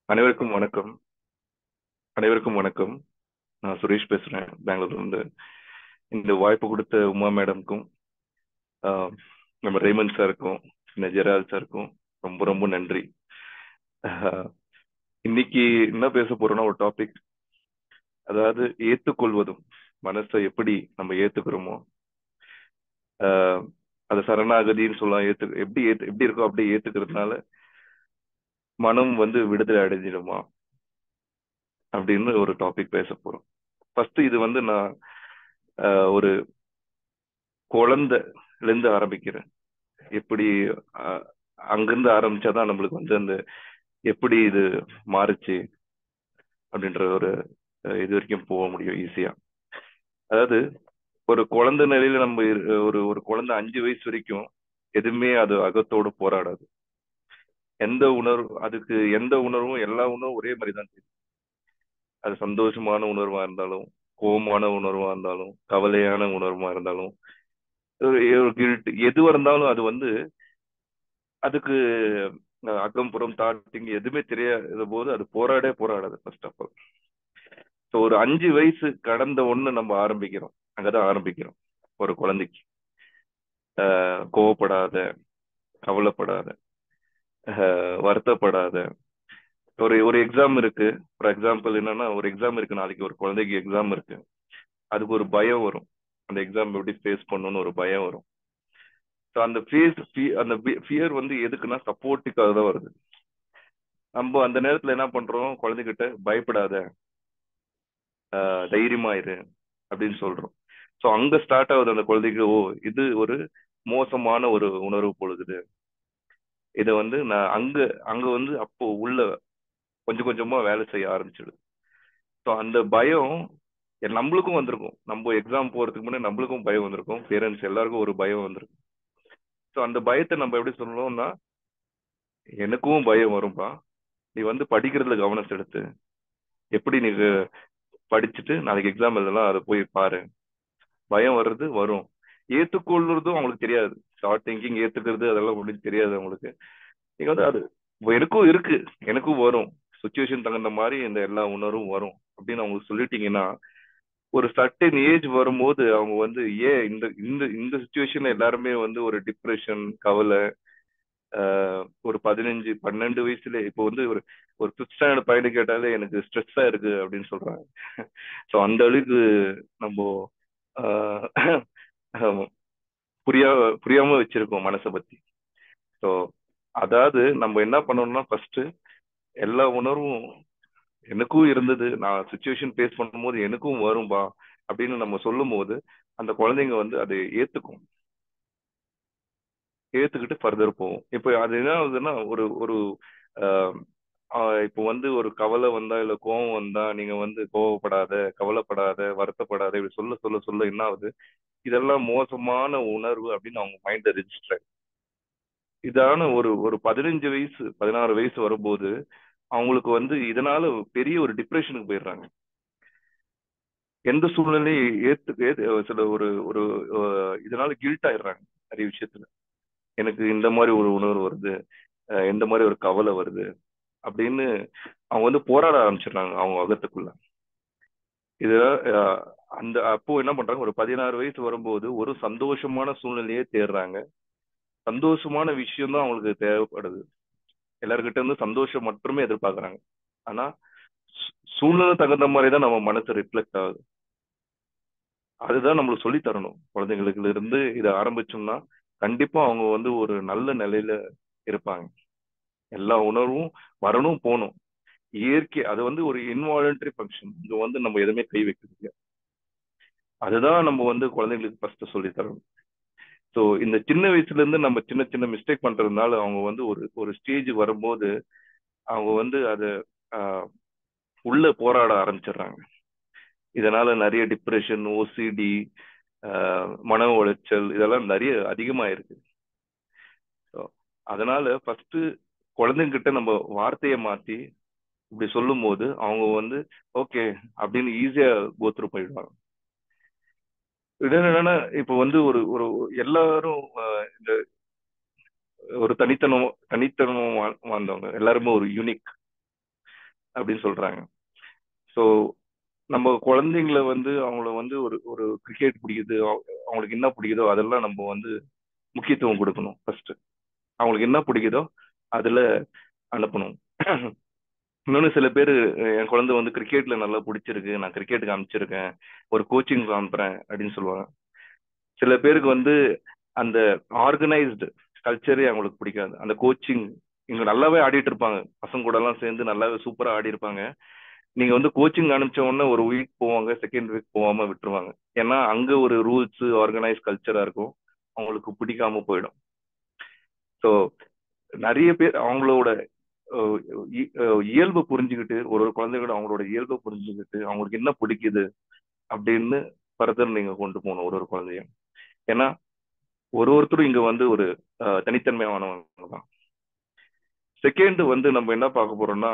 அனைவருக்கும் வணக்கம் அனைவருக்கும் வணக்கம் நான் சுரேஷ் பேசுறேன் பெங்களூர்ல இருந்து இந்த வாய்ப்பு கொடுத்த உமா மேடம்க்கும் ஆஹ், நம்ம ரேமன் சாருக்கும் சின்ன ஜெரால் சாருக்கும் ரொம்ப ரொம்ப நன்றி ஆஹ், இன்னைக்கு என்ன பேச போறோம்னா ஒரு டாபிக் அதாவது ஏத்துக்கொள்வதும் மனசை எப்படி நம்ம ஏத்துக்கிறோமோ ஆஹ், அது சரணாகதின்னு சொல்லலாம் ஏத்து எப்படி ஏத்து எப்படி இருக்கோ அப்படியே ஏத்துக்கிறதுனால மனம் வந்து விடுதலை அடைஞ்சிடுமா அப்படின்னு ஒரு டாபிக் பேச போறோம் ஃபர்ஸ்ட் இது வந்து நான் ஆஹ், ஒரு குழந்தைல இருந்து ஆரம்பிக்கிறேன் எப்படி ஆஹ், அங்கிருந்து ஆரம்பிச்சாதான் நம்மளுக்கு வந்து அந்த எப்படி இது மாறுச்சு அப்படின்ற ஒரு அஹ், இது வரைக்கும் போக முடியும் ஈஸியா அதாவது ஒரு குழந்தை நிலையில நம்ம இரு- ஒரு ஒரு குழந்தை அஞ்சு வயசு வரைக்கும் எதுவுமே அது அகத்தோட போராடாது எந்த உணர்வு அதுக்கு எந்த உணர்வும் எல்லா உணர்வும் ஒரே மாதிரி தான் தெரியும் அது சந்தோஷமான உணர்வா இருந்தாலும் கோபமான உணர்வா இருந்தாலும் கவலையான உணர்வா இருந்தாலும் ஒரு ஒரு guilt, எதுவா இருந்தாலும் அது வந்து அதுக்கு அஹ், அகம் புறம் தாட்டிங் எதுவுமே தெரியாத போது அது போராடே போராடாது ஃபர்ஸ்ட் ஆஃப் ஆல் ஸோ ஒரு அஞ்சு வயசு கடந்த ஒண்ணு நம்ம ஆரம்பிக்கிறோம் அங்கதான் ஆரம்பிக்கிறோம் ஒரு குழந்தைக்கு ஆஹ் கோவப்படாத கவலைப்படாத ஆஹ் வருத்தப்படாத ஒரு ஒரு எக்ஸாம் இருக்கு ஃபார் எக்ஸாம்பிள் என்னன்னா ஒரு எக்ஸாம் இருக்கு நாளைக்கு ஒரு குழந்தைக்கு எக்ஸாம் இருக்கு அதுக்கு ஒரு பயம் வரும் அந்த எக்ஸாம் எப்படி ஃபேஸ் பண்ணணும்னு ஒரு பயம் வரும் ஸோ அந்த ஃபேஸ் அந்த ஃபியர் வந்து எதுக்குன்னா சப்போர்ட்டுக்காக தான் வருது நம்ம அந்த நேரத்துல என்ன பண்றோம் குழந்தைகிட்ட பயப்படாத ஆஹ் தைரியமா இரு அப்படின்னு சொல்றோம் ஸோ அங்க ஸ்டார்ட் ஆகுது அந்த குழந்தைக்கு ஓ இது ஒரு மோசமான ஒரு உணர்வு பொழுது இதை வந்து நான் அங்க அங்க வந்து அப்போ உள்ள கொஞ்சம் கொஞ்சமா வேலை செய்ய ஆரம்பிச்சிடுது ஸோ அந்த பயம் எ- நம்மளுக்கும் வந்திருக்கும் நம்ம எக்ஸாம் போறதுக்கு முன்னாடி நம்மளுக்கும் பயம் வந்திருக்கும் பேரண்ட்ஸ் எல்லாருக்கும் ஒரு பயம் வந்திருக்கும் ஸோ அந்த பயத்தை நம்ம எப்படி சொல்லணும்னா எனக்கும் பயம் வரும்பா நீ வந்து படிக்கிறதுல கவனம் செலுத்து எப்படி நீ படிச்சுட்டு நாளைக்கு எக்ஸாம் எழுதலாம் அதை போய் பாரு பயம் வர்றது வரும் ஏத்துக்கொள்றதும் அவங்களுக்கு தெரியாது ஷார்ட் திங்கிங் ஏத்துக்கிறது அதெல்லாம் ஒன்றும் தெரியாது அவங்களுக்கு நீங்க வந்து அது எனக்கும் இருக்கு எனக்கும் வரும் சுச்சுவேஷன் தகுந்த மாதிரி இந்த எல்லா உணர்வும் வரும் அப்படின்னு அவங்களுக்கு சொல்லிட்டீங்கன்னா ஒரு சர்டன் ஏஜ் வரும்போது அவங்க வந்து ஏன் இந்த இந்த இந்த சுச்சுவேஷன்ல எல்லாருமே வந்து ஒரு டிப்ரெஷன் கவலை ஆஹ் ஒரு பதினஞ்சு பன்னெண்டு வயசுல இப்போ வந்து ஒரு ஒரு ஃபிஃப்த் ஸ்டாண்டர்ட் பையனு கேட்டாலே எனக்கு ஸ்ட்ரெஸ்ஸா இருக்கு அப்படின்னு சொல்றாங்க ஸோ அந்த அளவுக்கு நம்ம ஆஹ் புரியா புரியாம வச்சிருக்கோம் மனசை பத்தி ஸோ அதாவது நம்ம என்ன பண்ணணும்னா ஃபர்ஸ்ட் எல்லா உணர்வும் எனக்கும் இருந்தது நான் சுச்சுவேஷன் ஃபேஸ் பண்ணும்போது எனக்கும் வரும்பா அப்படின்னு நம்ம சொல்லும் போது அந்த குழந்தைங்க வந்து அதை ஏத்துக்கும் ஏத்துக்கிட்டு ஃபர்தர் போகும் இப்போ அது என்ன ஆகுதுன்னா ஒரு ஒரு ஆஹ் ஆஹ் இப்போ வந்து ஒரு கவலை வந்தா இல்ல கோவம் வந்தா நீங்க வந்து கோவப்படாத கவலைப்படாத வருத்தப்படாத இப்படி சொல்ல சொல்ல சொல்ல என்ன ஆகுது இதெல்லாம் மோசமான உணர்வு அப்படின்னு அவங்க மைண்ட்ல ரெஜிஸ்டர் இதான ஒரு ஒரு பதினஞ்சு வயசு பதினாறு வயசு வரும்போது அவங்களுக்கு வந்து இதனால பெரிய ஒரு டிப்ரெஷனுக்கு போயிடுறாங்க எந்த சூழ்நிலையும் ஏத்து ஏத்து- சில ஒரு ஒரு அஹ், இதனால கில்ட் ஆயிடுறாங்க நிறைய விஷயத்துல எனக்கு இந்த மாதிரி ஒரு உணர்வு வருது அஹ், இந்த மாதிரி ஒரு கவலை வருது அப்படின்னு அவங்க வந்து போராட ஆரம்பிச்சிடுறாங்க அவங்க அகத்துக்குள்ள இது அஹ், அந்த அப்போ என்ன பண்றாங்க ஒரு பதினாறு வயசு வரும்போது ஒரு சந்தோஷமான சூழ்நிலையே தேடுறாங்க சந்தோஷமான விஷயம் தான் அவங்களுக்கு தேவைப்படுது எல்லார்கிட்ட இருந்து சந்தோஷம் மட்டுமே எதிர்பார்க்கறாங்க ஆனா சூ- சூழ்நிலை தகுந்த மாதிரி தான் நம்ம மனசு ரிஃப்ளெக்ட் ஆகுது அதுதான் நம்மளுக்கு சொல்லி தரணும் குழந்தைங்களுக்கு இருந்து இதை ஆரம்பிச்சோம்னா கண்டிப்பா அவங்க வந்து ஒரு நல்ல நிலையில இருப்பாங்க எல்லா உணர்வும் வரணும் போகணும் இயற்கை அது வந்து ஒரு இன்வாலண்டரி ஃபங்க்ஷன் இங்க வந்து நம்ம எதுவுமே கை வைக்கிறது அதுதான் நம்ம வந்து குழந்தைங்களுக்கு ஃபர்ஸ்ட் சொல்லி தரணும் ஸோ இந்த சின்ன வயசுல இருந்து நம்ம சின்ன சின்ன மிஸ்டேக் பண்றதுனால அவங்க வந்து ஒரு ஒரு ஸ்டேஜ் வரும்போது அவங்க வந்து அதை ஆஹ், உள்ள போராட ஆரம்பிச்சிடுறாங்க இதனால நிறைய டிப்ரெஷன் ஓசிடி மன உளைச்சல் இதெல்லாம் நிறைய அதிகமா இருக்கு So, அதனால ஃபர்ஸ்ட் குழந்தைங்கிட்ட நம்ம வார்த்தையை மாத்தி இப்படி சொல்லும் போது அவங்க வந்து ஓகே அப்படின்னு ஈஸியா கோத்ரூ போயிடுவாங்க இது என்னன்னா இப்போ வந்து ஒரு ஒரு எல்லாரும் ஆஹ், இந்த ஒரு தனித்தனம் தனித்தனம் வா- வாழ்ந்தவங்க எல்லாருமே ஒரு யூனிக் அப்படின்னு சொல்றாங்க ஸோ நம்ம குழந்தைங்கள வந்து அவங்கள வந்து ஒரு ஒரு கிரிக்கெட் பிடிக்குது அவங்க- அவங்களுக்கு என்ன பிடிக்குதோ அதெல்லாம் நம்ம வந்து முக்கியத்துவம் கொடுக்கணும் ஃபர்ஸ்ட் அவங்களுக்கு என்ன பிடிக்குதோ அதுல அனுப்பணும் இன்னொன்னு சில பேர் என் குழந்தை வந்து கிரிக்கெட்ல நல்லா பிடிச்சிருக்கு நான் கிரிக்கெட்டுக்கு அனுப்பிச்சிருக்கேன் ஒரு கோச்சிங் அனுப்புறேன் அப்படின்னு சொல்லுவாங்க சில பேருக்கு வந்து அந்த ஆர்கனைஸ்டு கல்ச்சரே அவங்களுக்கு பிடிக்காது அந்த கோச்சிங் இங்க நல்லாவே ஆடிட்டு இருப்பாங்க பசங்க கூட எல்லாம் சேர்ந்து நல்லாவே சூப்பரா ஆடி இருப்பாங்க நீங்க வந்து கோச்சிங் அனுப்பிச்ச உடனே ஒரு வீக் போவாங்க செகண்ட் வீக் போகாம விட்டுருவாங்க ஏன்னா அங்க ஒரு ரூல்ஸ் ஆர்கனைஸ் கல்ச்சரா இருக்கும் அவங்களுக்கு பிடிக்காம போயிடும் ஸோ நிறைய பேர் அவங்களோட அஹ், இ- அஹ், இயல்பை புரிஞ்சுக்கிட்டு ஒரு ஒரு குழந்தைகளோட அவங்களோட இயல்பை புரிஞ்சுக்கிட்டு அவங்களுக்கு என்ன பிடிக்குது அப்படின்னு ஃபர்தர் நீங்க கொண்டு போகணும் ஒரு ஒரு குழந்தையும் ஏன்னா ஒரு ஒருத்தரும் இங்க வந்து ஒரு அஹ், தனித்தன்மையானவங்க தான் செகண்ட் வந்து நம்ம என்ன பார்க்க போறோம்னா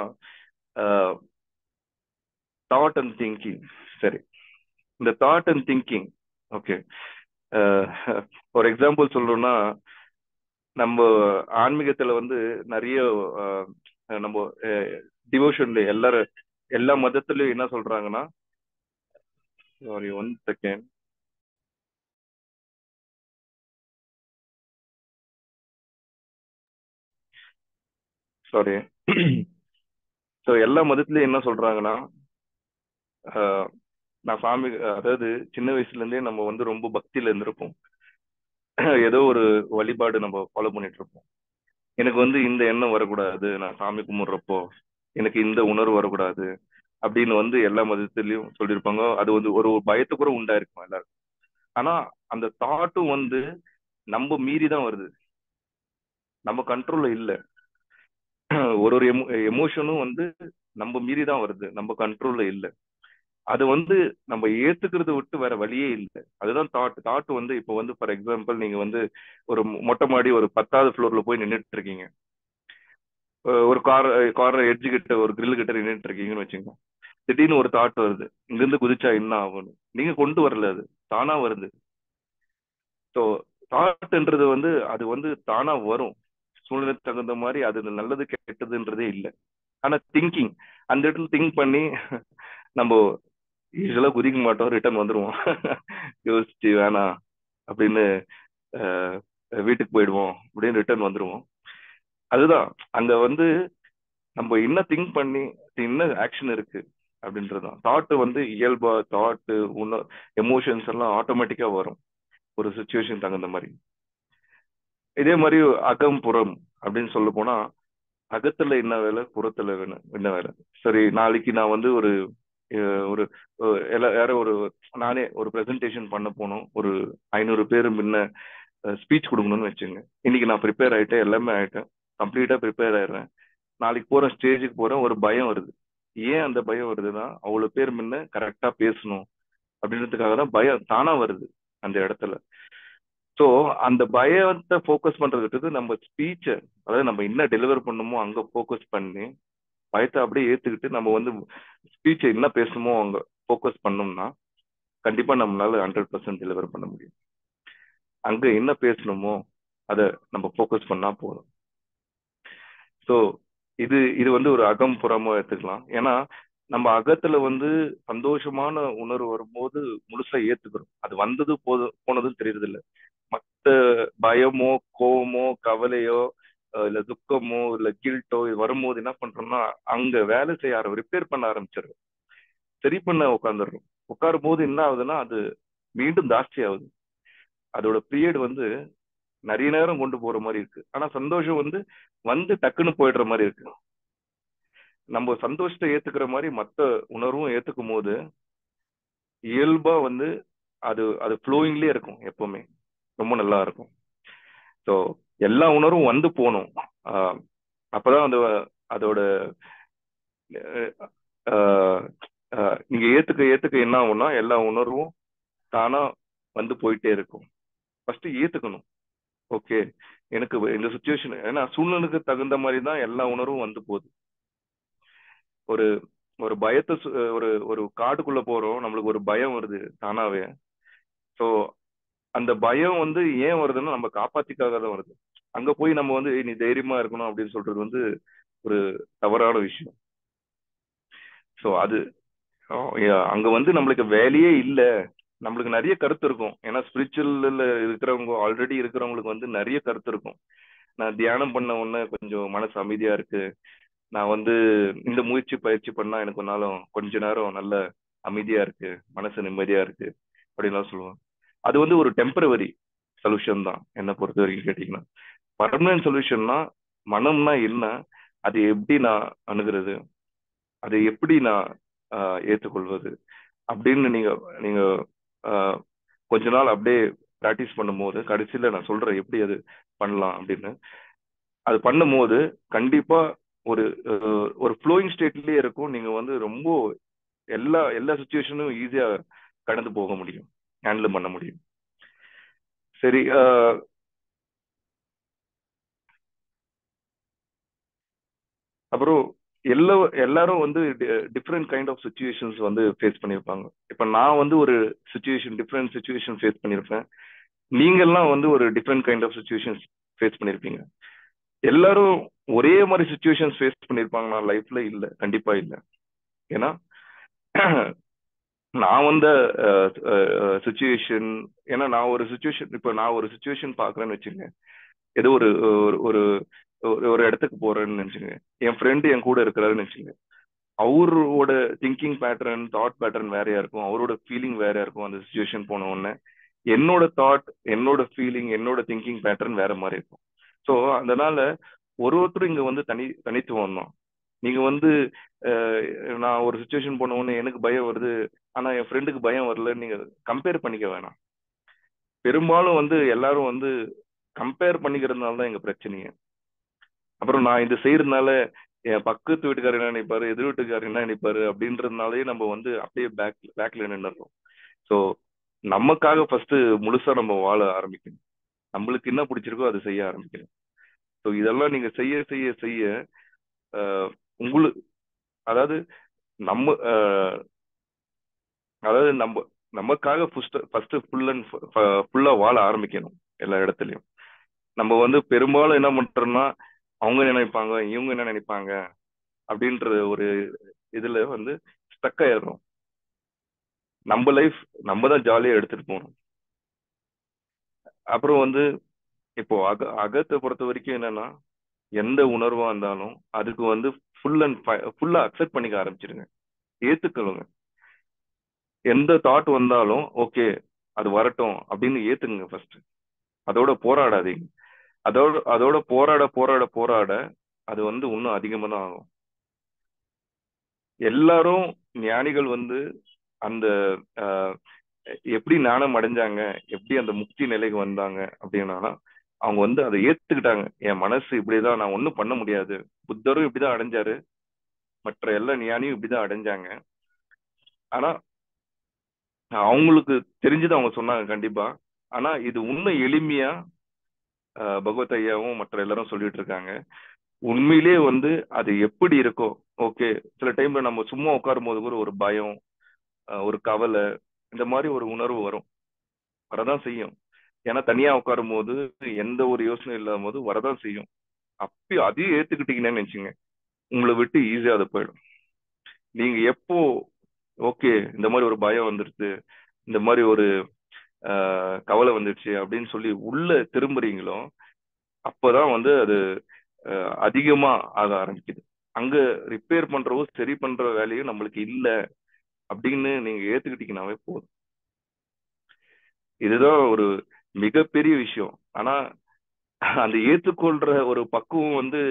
தாட் அண்ட் திங்கிங் சரி இந்த தாட் அண்ட் திங்கிங் ஓகே ஒரு எக்ஸாம்பிள் சொல்லணும்னா நம்ம ஆன்மீகத்துல வந்து நிறைய அஹ், நம்ம டிவோஷன்ல எல்லாரும் எல்லா மதத்திலயும் என்ன சொல்றாங்கன்னா sorry one second sorry so எல்லா மதத்திலயும் என்ன சொல்றாங்கன்னா அஹ், நான் சாமி அதாவது சின்ன வயசுல இருந்தே நம்ம வந்து ரொம்ப பக்தியில இருந்திருப்போம் ஏதோ ஒரு வழிபாடு நம்ம ஃபாலோ பண்ணிட்டு இருப்போம் எனக்கு வந்து இந்த எண்ணம் வரக்கூடாது நான் சாமி கும்பிடுறப்போ எனக்கு இந்த உணர்வு வரக்கூடாது அப்படின்னு வந்து எல்லா மதத்திலயும் சொல்லியிருப்பாங்க அது வந்து ஒரு ஒரு பயத்தை கூட உண்டாயிருக்கும் எல்லாருக்கும் ஆனா அந்த தாட்டும் வந்து நம்ம மீறி தான் வருது நம்ம கண்ட்ரோல்ல இல்ல ஒரு ஒரு எமோஷனும் வந்து நம்ம மீறி தான் வருது நம்ம கண்ட்ரோல்ல இல்ல அது வந்து நம்ம ஏத்துக்கிறத விட்டு வேற வழியே இல்லை அதுதான் தாட் தாட் வந்து இப்போ வந்து ஃபார் எக்ஸாம்பிள் நீங்க வந்து ஒரு மொட்டை மாடி ஒரு பத்தாவது ஃப்ளோர்ல போய் நின்றுட்டு இருக்கீங்க அஹ் ஒரு கார் கார் எட்ஜ் கிட்ட ஒரு grill கிட்ட நின்றுட்டு இருக்கீங்கன்னு வச்சுக்கோங்க திடீர்னு ஒரு தாட் வருது இங்க இருந்து குதிச்சா என்ன ஆகும்னு நீங்க கொண்டு வரல அது தானா வருது ஸோ தாட்ன்றது வந்து அது வந்து தானா வரும் சூழ்நிலைக்கு தகுந்த மாதிரி அது நல்லது கெட்டதுன்றதே இல்லை ஆனா திங்கிங் அந்த இடத்துல திங்க் பண்ணி நம்ம யூஸ்வலா குதிக்க மாட்டோம் ரிட்டர்ன் வந்துருவோம் யோசிச்சு வேணாம் அப்படின்னு அஹ், வீட்டுக்கு போயிடுவோம் அப்படின்னு ரிட்டர்ன் வந்துருவோம் அதுதான் அங்க வந்து நம்ம என்ன திங்க் பண்ணி என்ன ஆக்ஷன் இருக்கு அப்படின்றதுதான் தாட் வந்து இயல்பா தாட் உண எமோஷன்ஸ் எல்லாம் ஆட்டோமேட்டிக்கா வரும் ஒரு சுச்சுவேஷன் தகுந்த மாதிரி இதே மாதிரி அகம் புறம் அப்படின்னு சொல்ல போனா அகத்துல என்ன வேலை புறத்துல வேணும் என்ன வேலை சரி நாளைக்கு நான் வந்து ஒரு அஹ், ஒரு அஹ், எல்லா யாரோ ஒரு நானே ஒரு பிரசன்டேஷன் பண்ண போனோம் ஒரு ஐநூறு பேர் முன்ன ஸ்பீச் கொடுக்கணும்னு வச்சுங்க இன்னைக்கு நான் ப்ரிப்பேர் ஆயிட்டேன் எல்லாமே ஆயிட்டேன் கம்ப்ளீட்டா ப்ரிப்பேர் ஆயிடுறேன் நாளைக்கு போறேன் ஸ்டேஜுக்கு போறேன் ஒரு பயம் வருது ஏன் அந்த பயம் வருதுன்னா அவ்வளவு பேர் முன்ன கரெக்டா பேசணும் அப்படின்றதுக்காக தான் பயம் தானா வருது அந்த இடத்துல ஸோ அந்த பயத்தை ஃபோக்கஸ் பண்றதுக்கு நம்ம ஸ்பீச்சை அதாவது நம்ம என்ன டெலிவர் பண்ணுமோ அங்க ஃபோக்கஸ் பண்ணி பயத்தை அப்படியே ஏத்துக்கிட்டு நம்ம வந்து ஸ்பீச்சை என்ன பேசணுமோ அங்க ஃபோக்கஸ் பண்ணோம்னா கண்டிப்பா நம்மளால ஹண்ட்ரட் பர்சன்ட் டெலிவர் பண்ண முடியும் அங்க என்ன பேசணுமோ அதை நம்ம ஃபோக்கஸ் பண்ணா போதும் ஸோ இது இது வந்து ஒரு அகம் புறமா எடுத்துக்கலாம் ஏன்னா நம்ம அகத்துல வந்து சந்தோஷமான உணர்வு வரும்போது முழுசா ஏத்துக்கிறோம் அது வந்தது போது போனதும் தெரியறது இல்ல மத்த பயமோ கோவமோ கவலையோ அஹ் இல்ல துக்கமோ இல்ல கில்ட்டோ இது வரும்போது என்ன பண்றோம்னா அங்க வேலை செய்ய ஆரம்பி ரிப்பேர் பண்ண ஆரம்பிச்சிடுறோம் சரி பண்ண உட்காந்துடுறோம் உட்காரும் போது என்ன ஆகுதுன்னா அது மீண்டும் ஜாஸ்தி ஆகுது அதோட பீரியட் வந்து நிறைய நேரம் கொண்டு போற மாதிரி இருக்கு ஆனா சந்தோஷம் வந்து வந்து டக்குன்னு போயிடுற மாதிரி இருக்கு நம்ம சந்தோஷத்தை ஏத்துக்கிற மாதிரி மத்த உணர்வும் ஏத்துக்கும் போது இயல்பா வந்து அது அது ஃப்ளோயிங்லயே இருக்கும் எப்பவுமே ரொம்ப நல்லா இருக்கும் ஸோ எல்லா உணர்வும் வந்து போகணும் ஆஹ் அப்பதான் அந்த அதோட அஹ் ஆஹ் ஆஹ் நீங்க ஏத்துக்க ஏத்துக்க என்ன ஆகும்னா எல்லா உணர்வும் தானா வந்து போயிட்டே இருக்கும் ஃபர்ஸ்ட் ஏத்துக்கணும் ஓகே எனக்கு இந்த சுச்சுவேஷன் ஏன்னா சூழ்நிலைக்கு தகுந்த மாதிரி தான் எல்லா உணர்வும் வந்து போகுது ஒரு ஒரு பயத்தை சு- ஒரு ஒரு காட்டுக்குள்ள போறோம் நம்மளுக்கு ஒரு பயம் வருது தானாவே ஸோ அந்த பயம் வந்து ஏன் வருதுன்னா நம்ம காப்பாத்திக்காக தான் வருது அங்க போய் நம்ம வந்து "ஏய், நீ தைரியமா இருக்கணும் அப்படின்னு சொல்றது வந்து ஒரு தவறான விஷயம் ஸோ அது ஆ, yeah, அங்க வந்து நம்மளுக்கு வேலையே இல்ல நம்மளுக்கு நிறைய கருத்து இருக்கும் ஏன்னா ஸ்பிரிச்சுவல்ல இருக்கிறவங்க ஆல்ரெடி இருக்கிறவங்களுக்கு வந்து நிறைய கருத்து இருக்கும் நான் தியானம் பண்ண உடனே கொஞ்சம் மனசு அமைதியா இருக்கு நான் வந்து இந்த முயற்சி பயிற்சி பண்ணா எனக்கு ஒரு நாளும் கொஞ்ச நேரம் நல்ல அமைதியா இருக்கு மனசு நிம்மதியா இருக்கு அப்படின்லாம் சொல்லுவேன் அது வந்து ஒரு டெம்பரவரி சொல்யூஷன் தான் என்னை பொறுத்த வரைக்கும் கேட்டீங்கன்னா பர்மனன்ட் சொல்யூஷன்னா மனம்னா என்ன அது எப்படி நான் அணுகிறது அதை எப்படி நான் ஆஹ், ஏற்றுக்கொள்வது அப்படின்னு நீங்க நீங்க ஆஹ், கொஞ்ச நாள் அப்படியே ப்ராக்டிஸ் பண்ணும்போது கடைசியில நான் சொல்றேன் எப்படி அது பண்ணலாம் அப்படின்னு அது பண்ணும்போது கண்டிப்பா ஒரு அஹ், ஒரு ஃப்ளோயிங் ஸ்டேட்லயே இருக்கும் நீங்க வந்து ரொம்ப எல்லா எல்லா சுச்சுவேஷனும் ஈஸியா கடந்து போக முடியும் ஹேண்டில் பண்ண முடியும் சரி அஹ், அப்புறம் எல்லா எல்லாரும் வந்து டிஃப்ரெண்ட் கைண்ட் ஆஃப் சுச்சுவேஷன்ஸ் வந்து ஃபேஸ் பண்ணியிருப்பாங்க இப்போ நான் வந்து ஒரு சுச்சுவேஷன் டிஃப்ரெண்ட் சுச்சுவேஷன் ஃபேஸ் பண்ணியிருப்பேன் நீங்கெல்லாம் வந்து ஒரு different kind of situations face பண்ணியிருப்பீங்க எல்லாரும் ஒரே மாதிரி சுச்சுவேஷன்ஸ் ஃபேஸ் பண்ணியிருப்பாங்களா லைஃப்ல இல்ல கண்டிப்பா இல்ல ஏன்னா நான் வந்த சுச்சுவேஷன் ஏன்னா நான் ஒரு சுச்சுவேஷன் இப்போ நான் ஒரு சுச்சுவேஷன் பாக்குறேன்னு வச்சுங்க ஏதோ ஒரு ஒரு ஒரு ஒரு- ஒரு இடத்துக்கு போறேன்னு நினைச்சுங்க என் ஃப்ரெண்டு என் கூட இருக்கிறாருன்னு வச்சுங்க அவரோட திங்கிங் பேட்டர்ன் தாட் பேட்டர்ன் வேறையா இருக்கும் அவரோட ஃபீலிங் வேறையா இருக்கும் அந்த சுச்சுவேஷன் போன உடனே என்னோட தாட் என்னோட ஃபீலிங் என்னோட திங்கிங் பேட்டர்ன் வேற மாதிரி இருக்கும் ஸோ அதனால ஒரு ஒருத்தரும் இங்க வந்து தனி தனித்துவம் தான் நீங்க வந்து அஹ், நான் ஒரு சுச்சுவேஷன் போன உடனே எனக்கு பயம் வருது ஆனா என் ஃப்ரெண்டுக்கு பயம் வரல நீங்க கம்பேர் பண்ணிக்க வேணாம் பெரும்பாலும் வந்து எல்லாரும் வந்து கம்பேர் பண்ணிக்கிறதுனால தான் எங்க பிரச்சனையே அப்புறம் நான் இது செய்யறதுனால என் பக்கத்து வீட்டுக்காரர் என்ன நினைப்பாரு எதிர் வீட்டுக்காரர் என்ன நினைப்பாரு அப்படின்றதுனாலயே நம்ம வந்து அப்படியே பேக் பேக்ல நின்றுறோம் ஸோ நமக்காக ஃபர்ஸ்ட் முழுசா நம்ம வாழ ஆரம்பிக்கணும் நம்மளுக்கு என்ன பிடிச்சிருக்கோ அதை செய்ய ஆரம்பிக்கணும் ஸோ இதெல்லாம் நீங்க செய்ய செய்ய செய்ய ஆஹ், உங்களுக்கு அதாவது நம்ம ஆஹ், அதாவது நம்ம நமக்காக ஃபர்ஸ்ட் ஃபர்ஸ்ட் ஃபுல் அண்ட் ஃபுல்லா வாழ ஆரம்பிக்கணும் எல்லா இடத்துலயும் நம்ம வந்து பெரும்பாலும் என்ன பண்றோம்னா அவங்க என்ன நினைப்பாங்க இவங்க என்ன நினைப்பாங்க அப்படின்ற ஒரு இதுல வந்து ஸ்டக் ஆயிடுறோம் நம்ம லைஃப் நம்ம தான் ஜாலியா எடுத்துட்டு போகணும் அப்புறம் வந்து இப்போ அக அகத்தை பொறுத்த வரைக்கும் என்னன்னா எந்த உணர்வா இருந்தாலும் அதுக்கு வந்து ஃபுல் அண்ட் ஃபுல்லா அக்செப்ட் பண்ணிக்க ஆரம்பிச்சிருங்க ஏத்துக்கலுங்க எந்த தாட் வந்தாலும் ஓகே அது வரட்டும் அப்படின்னு ஏத்துங்க ஃபர்ஸ்ட் அதோட போராடாதீங்க அதோட அதோட போராட போராட போராட அது வந்து இன்னும் அதிகமா தான் ஆகும் எல்லாரும் ஞானிகள் வந்து அந்த ஆஹ், எப்படி ஞானம் அடைஞ்சாங்க எப்படி அந்த முக்தி நிலைக்கு வந்தாங்க அப்படின்னா அவங்க வந்து அதை ஏத்துக்கிட்டாங்க என் மனசு இப்படிதான் நான் ஒண்ணும் பண்ண முடியாது புத்தரும் இப்படிதான் அடைஞ்சாரு மற்ற எல்லா ஞானியும் இப்படிதான் அடைஞ்சாங்க ஆனா அவங்களுக்கு தெரிஞ்சது அவங்க சொன்னாங்க கண்டிப்பா ஆனா இது இன்னும் எளிமையா ஆஹ், பகவத் ஐயாவும் மற்ற எல்லாரும் சொல்லிட்டு இருக்காங்க உண்மையிலே வந்து அது எப்படி இருக்கோ ஓகே சில டைம்ல நம்ம சும்மா உட்காரும் போது கூட ஒரு பயம் ஆஹ், ஒரு கவலை இந்த மாதிரி ஒரு உணர்வு வரும் வரதான் செய்யும் ஏன்னா தனியா உட்காரும் போது எந்த ஒரு யோசனை இல்லாத போது வரதான் செய்யும் அப்பயும் அதையும் ஏத்துக்கிட்டீங்கன்னு நினைச்சுங்க உங்களை விட்டு ஈஸியா அது போயிடும் நீங்க எப்போ ஓகே இந்த மாதிரி ஒரு பயம் வந்துருச்சு இந்த மாதிரி ஒரு ஆஹ், கவலை வந்துடுச்சு அப்படின்னு சொல்லி உள்ள திரும்புறீங்களோ அப்பதான் வந்து அது ஆஹ், அதிகமா ஆக ஆரம்பிக்குது அங்க ரிப்பேர் பண்றவோ சரி பண்ற வேலையும் நம்மளுக்கு இல்ல அப்படின்னு நீங்க ஏத்துக்கிட்டீங்கன்னாவே போதும் இதுதான் ஒரு மிகப்பெரிய விஷயம் ஆனா அந்த ஏத்துக்கொள்ற ஒரு பக்குவம் வந்து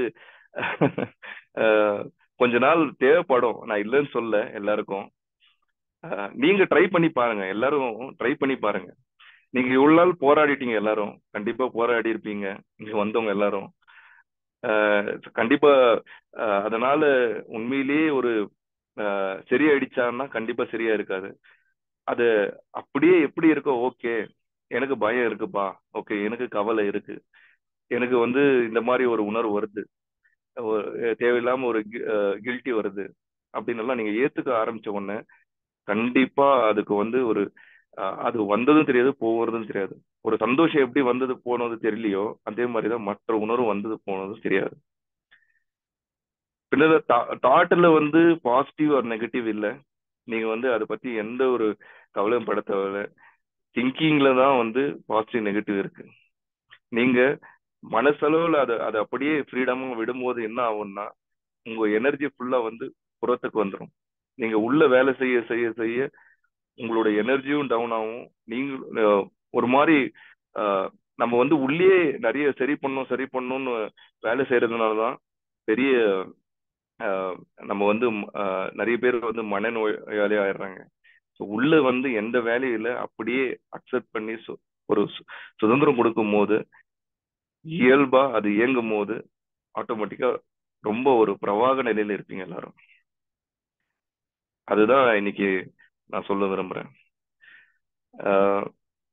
ஆஹ், கொஞ்ச நாள் தேவைப்படும் நான் இல்லைன்னு சொல்ல எல்லாருக்கும் ஆஹ், நீங்க ட்ரை பண்ணி பாருங்க எல்லாரும் ட்ரை பண்ணி பாருங்க நீங்க இவ்வளவு நாள் போராடிட்டீங்க எல்லாரும் கண்டிப்பா போராடி இருப்பீங்க இங்க வந்தவங்க எல்லாரும் ஆஹ், கண்டிப்பா ஆஹ், அதனால உண்மையிலேயே ஒரு ஆஹ், சரியாயிடுச்சான்னா கண்டிப்பா சரியா இருக்காது அது அப்படியே எப்படி இருக்கோ ஓகே எனக்கு பயம் இருக்குப்பா ஓகே எனக்கு கவலை இருக்கு எனக்கு வந்து இந்த மாதிரி ஒரு உணர்வு வருது ஒரு தேவையில்லாம ஒரு கில்ட்டி வருது அப்படின்னு எல்லாம் நீங்க ஏத்துக்க ஆரம்பிச்ச உடனே கண்டிப்பா அதுக்கு வந்து ஒரு அஹ், அது வந்ததும் தெரியாது போகிறதும் தெரியாது ஒரு சந்தோஷம் எப்படி வந்தது போனது தெரியலையோ அதே மாதிரிதான் மற்ற உணர்வு வந்தது போனதும் தெரியாது பின்னர் தாட்ல வந்து பாசிட்டிவ் ஆர் நெகட்டிவ் இல்லை நீங்க வந்து அதை பத்தி எந்த ஒரு கவலையும் பட தேவையில்ல திங்கிங்ல தான் வந்து பாசிட்டிவ் நெகட்டிவ் இருக்கு நீங்க மனசளவுல அதை அதை அப்படியே ஃப்ரீடமா விடும்போது என்ன ஆகும்னா உங்க எனர்ஜி ஃபுல்லா வந்து புறத்துக்கு வந்துடும் நீங்க உள்ள வேலை செய்ய செய்ய செய்ய உங்களோட எனர்ஜியும் டவுன் ஆகும் நீங்க அஹ், ஒரு மாதிரி அஹ், நம்ம வந்து உள்ளே நிறைய சரி பண்ணும் சரி பண்ணணும்னு வேலை செய்யறதுனால தான் பெரிய அஹ், நம்ம வந்து அஹ், நிறைய பேர் வந்து மனநோயாளி ஆயிடுறாங்க ஸோ உள்ள வந்து எந்த வேலையில அப்படியே அக்செப்ட் பண்ணி சு- ஒரு சு- சுதந்திரம் கொடுக்கும் போது இயல்பா அது இயங்கும் போது ஆட்டோமேட்டிக்கா ரொம்ப ஒரு பிரவாக நிலையில இருப்பீங்க எல்லாரும் அதுதான் இன்னைக்கு நான் சொல்ல விரும்புறேன் ஆஹ்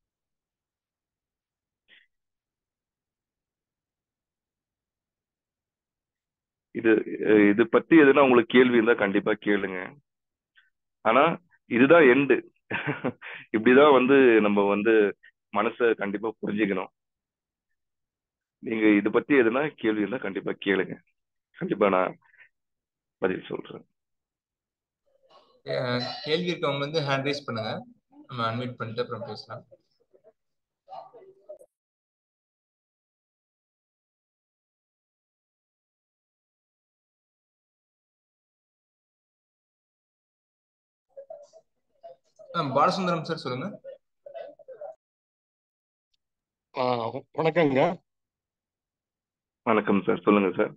இது அஹ் இது பத்தி எதுனா உங்களுக்கு கேள்வி இருந்தா கண்டிப்பா கேளுங்க ஆனா இதுதான் எண்டு இப்படிதான் வந்து நம்ம வந்து மனசை கண்டிப்பா புரிஞ்சுக்கணும் நீங்க இது பத்தி எதுனா கேள்வி இருந்தா கண்டிப்பா கேளுங்க கண்டிப்பா நான் பதில் சொல்றேன் அஹ் கேள்வி இருக்கவங்க வந்து ஹேண்ட் ரைஸ் பண்ணுங்க நம்ம அன்மியூட் பண்ணிட்டு அப்புறம் பேசலாம் அஹ் பாலசுந்தரம் சார் சொல்லுங்க ஆ, வணக்கங்க வணக்கம் சார் சொல்லுங்க சார்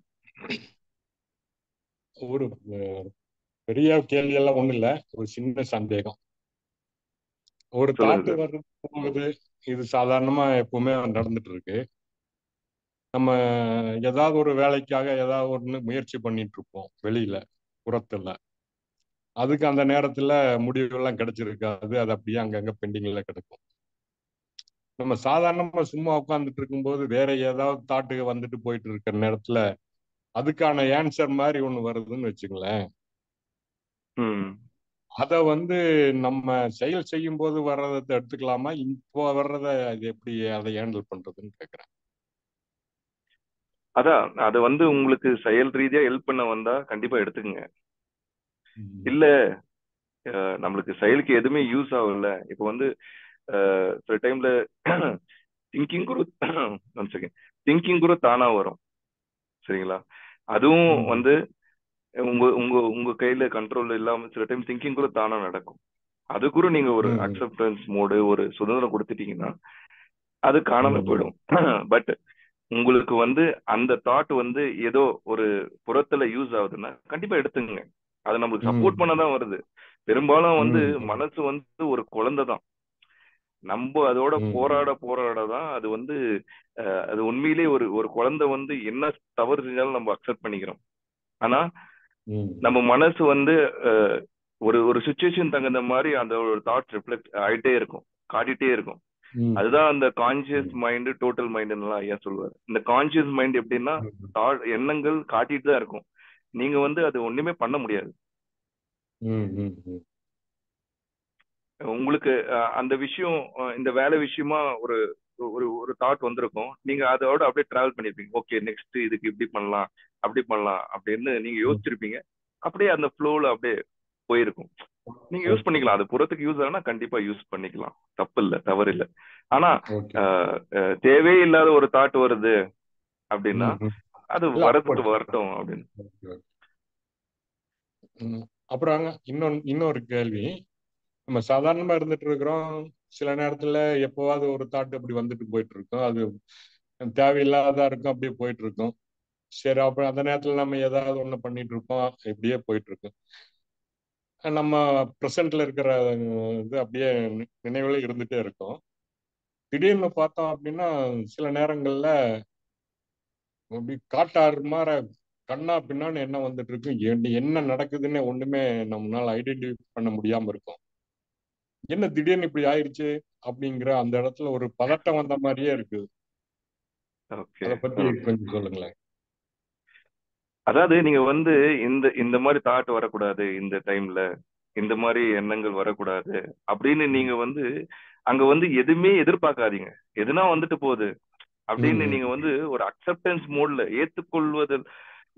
ஒரு அஹ், பெரிய கேள்வி எல்லாம் ஒண்ணும் இல்ல ஒரு சின்ன சந்தேகம் ஒரு சொல்லுங்க தாட்டு சார் வர்றது போகுது இது சாதாரணமா எப்பவுமே நடந்துட்டு இருக்கு நம்ம ஏதாவது ஒரு வேலைக்காக ஏதாவது ஒண்ணு முயற்சி பண்ணிட்டு இருப்போம் வெளியில புறத்துல அதுக்கு அந்த நேரத்துல முடிவெல்லாம் கிடைச்சிருக்காது அது அப்படியே அங்கங்க பெண்டிங்ல கிடக்கும் நம்ம சாதாரணமா சும்மா உட்காந்துட்டு இருக்கும்போது வேற ஏதாவது தாட்டுக்கு வந்துட்டு போயிட்டு இருக்கிற நேரத்துல அதுக்கான ஆன்சர் மாதிரி ஒண்ணு வருதுன்னு வச்சுங்களேன் ம் அத வந்து நம்ம செயல் செய்யும் போது வர்றதை எடுத்துக்கலாமா இப்போ வர்றத அது எப்படி அதை ஹேண்டில் பண்றதுன்னு கேக்குறேன் அதான் அது வந்து உங்களுக்கு செயல் ரீதியா ஹெல்ப் பண்ண வந்தா கண்டிப்பா எடுத்துக்கங்க ம். இல்ல அஹ், நம்மளுக்கு செயலுக்கு எதுவுமே யூஸ் ஆகல இப்போ வந்து அஹ், சில டைம்ல திங்கிங் கூட ஒன் செகண்ட் திங்கிங் கூட தானா வரும் சரிங்களா அதுவும் ம். வந்து உங்க உங்க உங்க கையில கண்ட்ரோல் இல்லாம சில டைம் திங்கிங் கூட தானா நடக்கும் அது கூட நீங்க ஒரு ம். அக்செப்டன்ஸ் மோடு ஒரு சுதந்திரம் கொடுத்துட்டீங்கன்னா அது காணாம ம். போயிடும் பட் உங்களுக்கு வந்து அந்த தாட் வந்து ஏதோ ஒரு புறத்துல யூஸ் ஆகுதுன்னா கண்டிப்பா எடுத்துங்க அது நம்மளுக்கு ம். சப்போர்ட் பண்ண தான் வருது பெரும்பாலும் வந்து ம். மனசு வந்து ஒரு குழந்தை தான் நம்ம அதோட ம். போராட போராட தான் அது வந்து அஹ், அது உண்மையிலேயே ஒரு ஒரு குழந்தை வந்து என்ன தவறு செஞ்சாலும் நம்ம அக்செப்ட் பண்ணிக்கிறோம் ஆனா ம். நம்ம மனசு வந்து அஹ், ஒரு ஒரு சுச்சுவேஷன் தகுந்த மாதிரி அந்த ஒரு தாட் ரிஃப்ளெக்ட் ஆயிட்டே இருக்கும் காட்டிட்டே இருக்கும் ம். அதுதான் அந்த கான்சியஸ் மைண்ட் டோட்டல் மைண்ட்லாம் ஐயா சொல்லுவார் இந்த கான்சியஸ் மைண்ட் எப்படின்னா thought- எண்ணங்கள் காட்டிட்டு தான் இருக்கும் நீங்க வந்து அது ஒண்ணுமே பண்ண முடியாது ம். ம். ம். உங்களுக்கு அஹ், அந்த விஷயம் அஹ், இந்த வேலை விஷயமா ஒரு ஒரு ஒரு தாட் வந்திருக்கும் நீங்க அதோட அப்படியே டிராவல் பண்ணிருப்பீங்க ஓகே நெக்ஸ்ட் இதுக்கு இப்படி பண்ணலாம் அப்படி பண்ணலாம் அப்படின்னு நீங்க யோசிச்சிருப்பீங்க அப்படியே அந்த ஃப்ளோல அப்படியே போயிருக்கும் நீங்க யூஸ் பண்ணிக்கலாம் அது புறத்துக்கு யூஸ் ஆனா கண்டிப்பா யூஸ் பண்ணிக்கலாம் தப்பு இல்ல தவறு இல்ல ஆனா ஓகே அஹ், அஹ், தேவையே இல்லாத ஒரு தாட் வருது அப்படின்னா ம். ம். அது இல்ல, வரதுக்கு அப்படி- வரட்டும் அப்படின்னு ஓகே, ஓகே. ம். அப்புறம் இன்னொன்னு இன்னொரு கேள்வி நம்ம சாதாரணமா இருந்துட்டு இருக்கிறோம் சில நேரத்துல எப்பவாவது ஒரு தாட் அப்படி வந்துட்டு போயிட்டு இருக்கோம் அது தேவையில்லாததா இருக்கும் அப்படியே போயிட்டு இருக்கும் சரி அப்புறம் அந்த நேரத்துல நம்ம ஏதாவது ஒண்ணு பண்ணிட்டு இருப்போம் இப்படியே போயிட்டு இருக்கும் நம்ம ப்ரெசன்ட்ல இருக்கிற இது அப்படியே நி- நினைவுல இருந்துட்டே இருக்கும் திடீர்னு பார்த்தோம் அப்படின்னா சில நேரங்கள்ல அப்படி காட்டாறு மாற கண்ணா பின்னான்னு என்ன வந்துட்டு இருக்கு என்ன- என்ன நடக்குதுன்னு ஒண்ணுமே நம்மளால ஐடென்டிஃபை பண்ண முடியாம இருக்கும் என்ன திடீர்னு இப்படி ஆயிடுச்சு அப்படிங்கிற அந்த இடத்துல ஒரு பதட்டம் வந்த மாதிரியே இருக்கு ஓகே அதை பத்தி கொஞ்சம் சொல்லுங்களேன் அதாவது நீங்க வந்து இந்த இந்த மாதிரி தாட் வரக்கூடாது இந்த டைம்ல இந்த மாதிரி எண்ணங்கள் வரக்கூடாது அப்படின்னு நீங்க வந்து அங்க வந்து எதுவுமே எதிர்பார்க்காதீங்க எதுனா வந்துட்டு போகுது அப்படின்னு ம். நீங்க வந்து ஒரு அக்செப்டன்ஸ் மோட்ல ஏத்துக்கொள்வதில்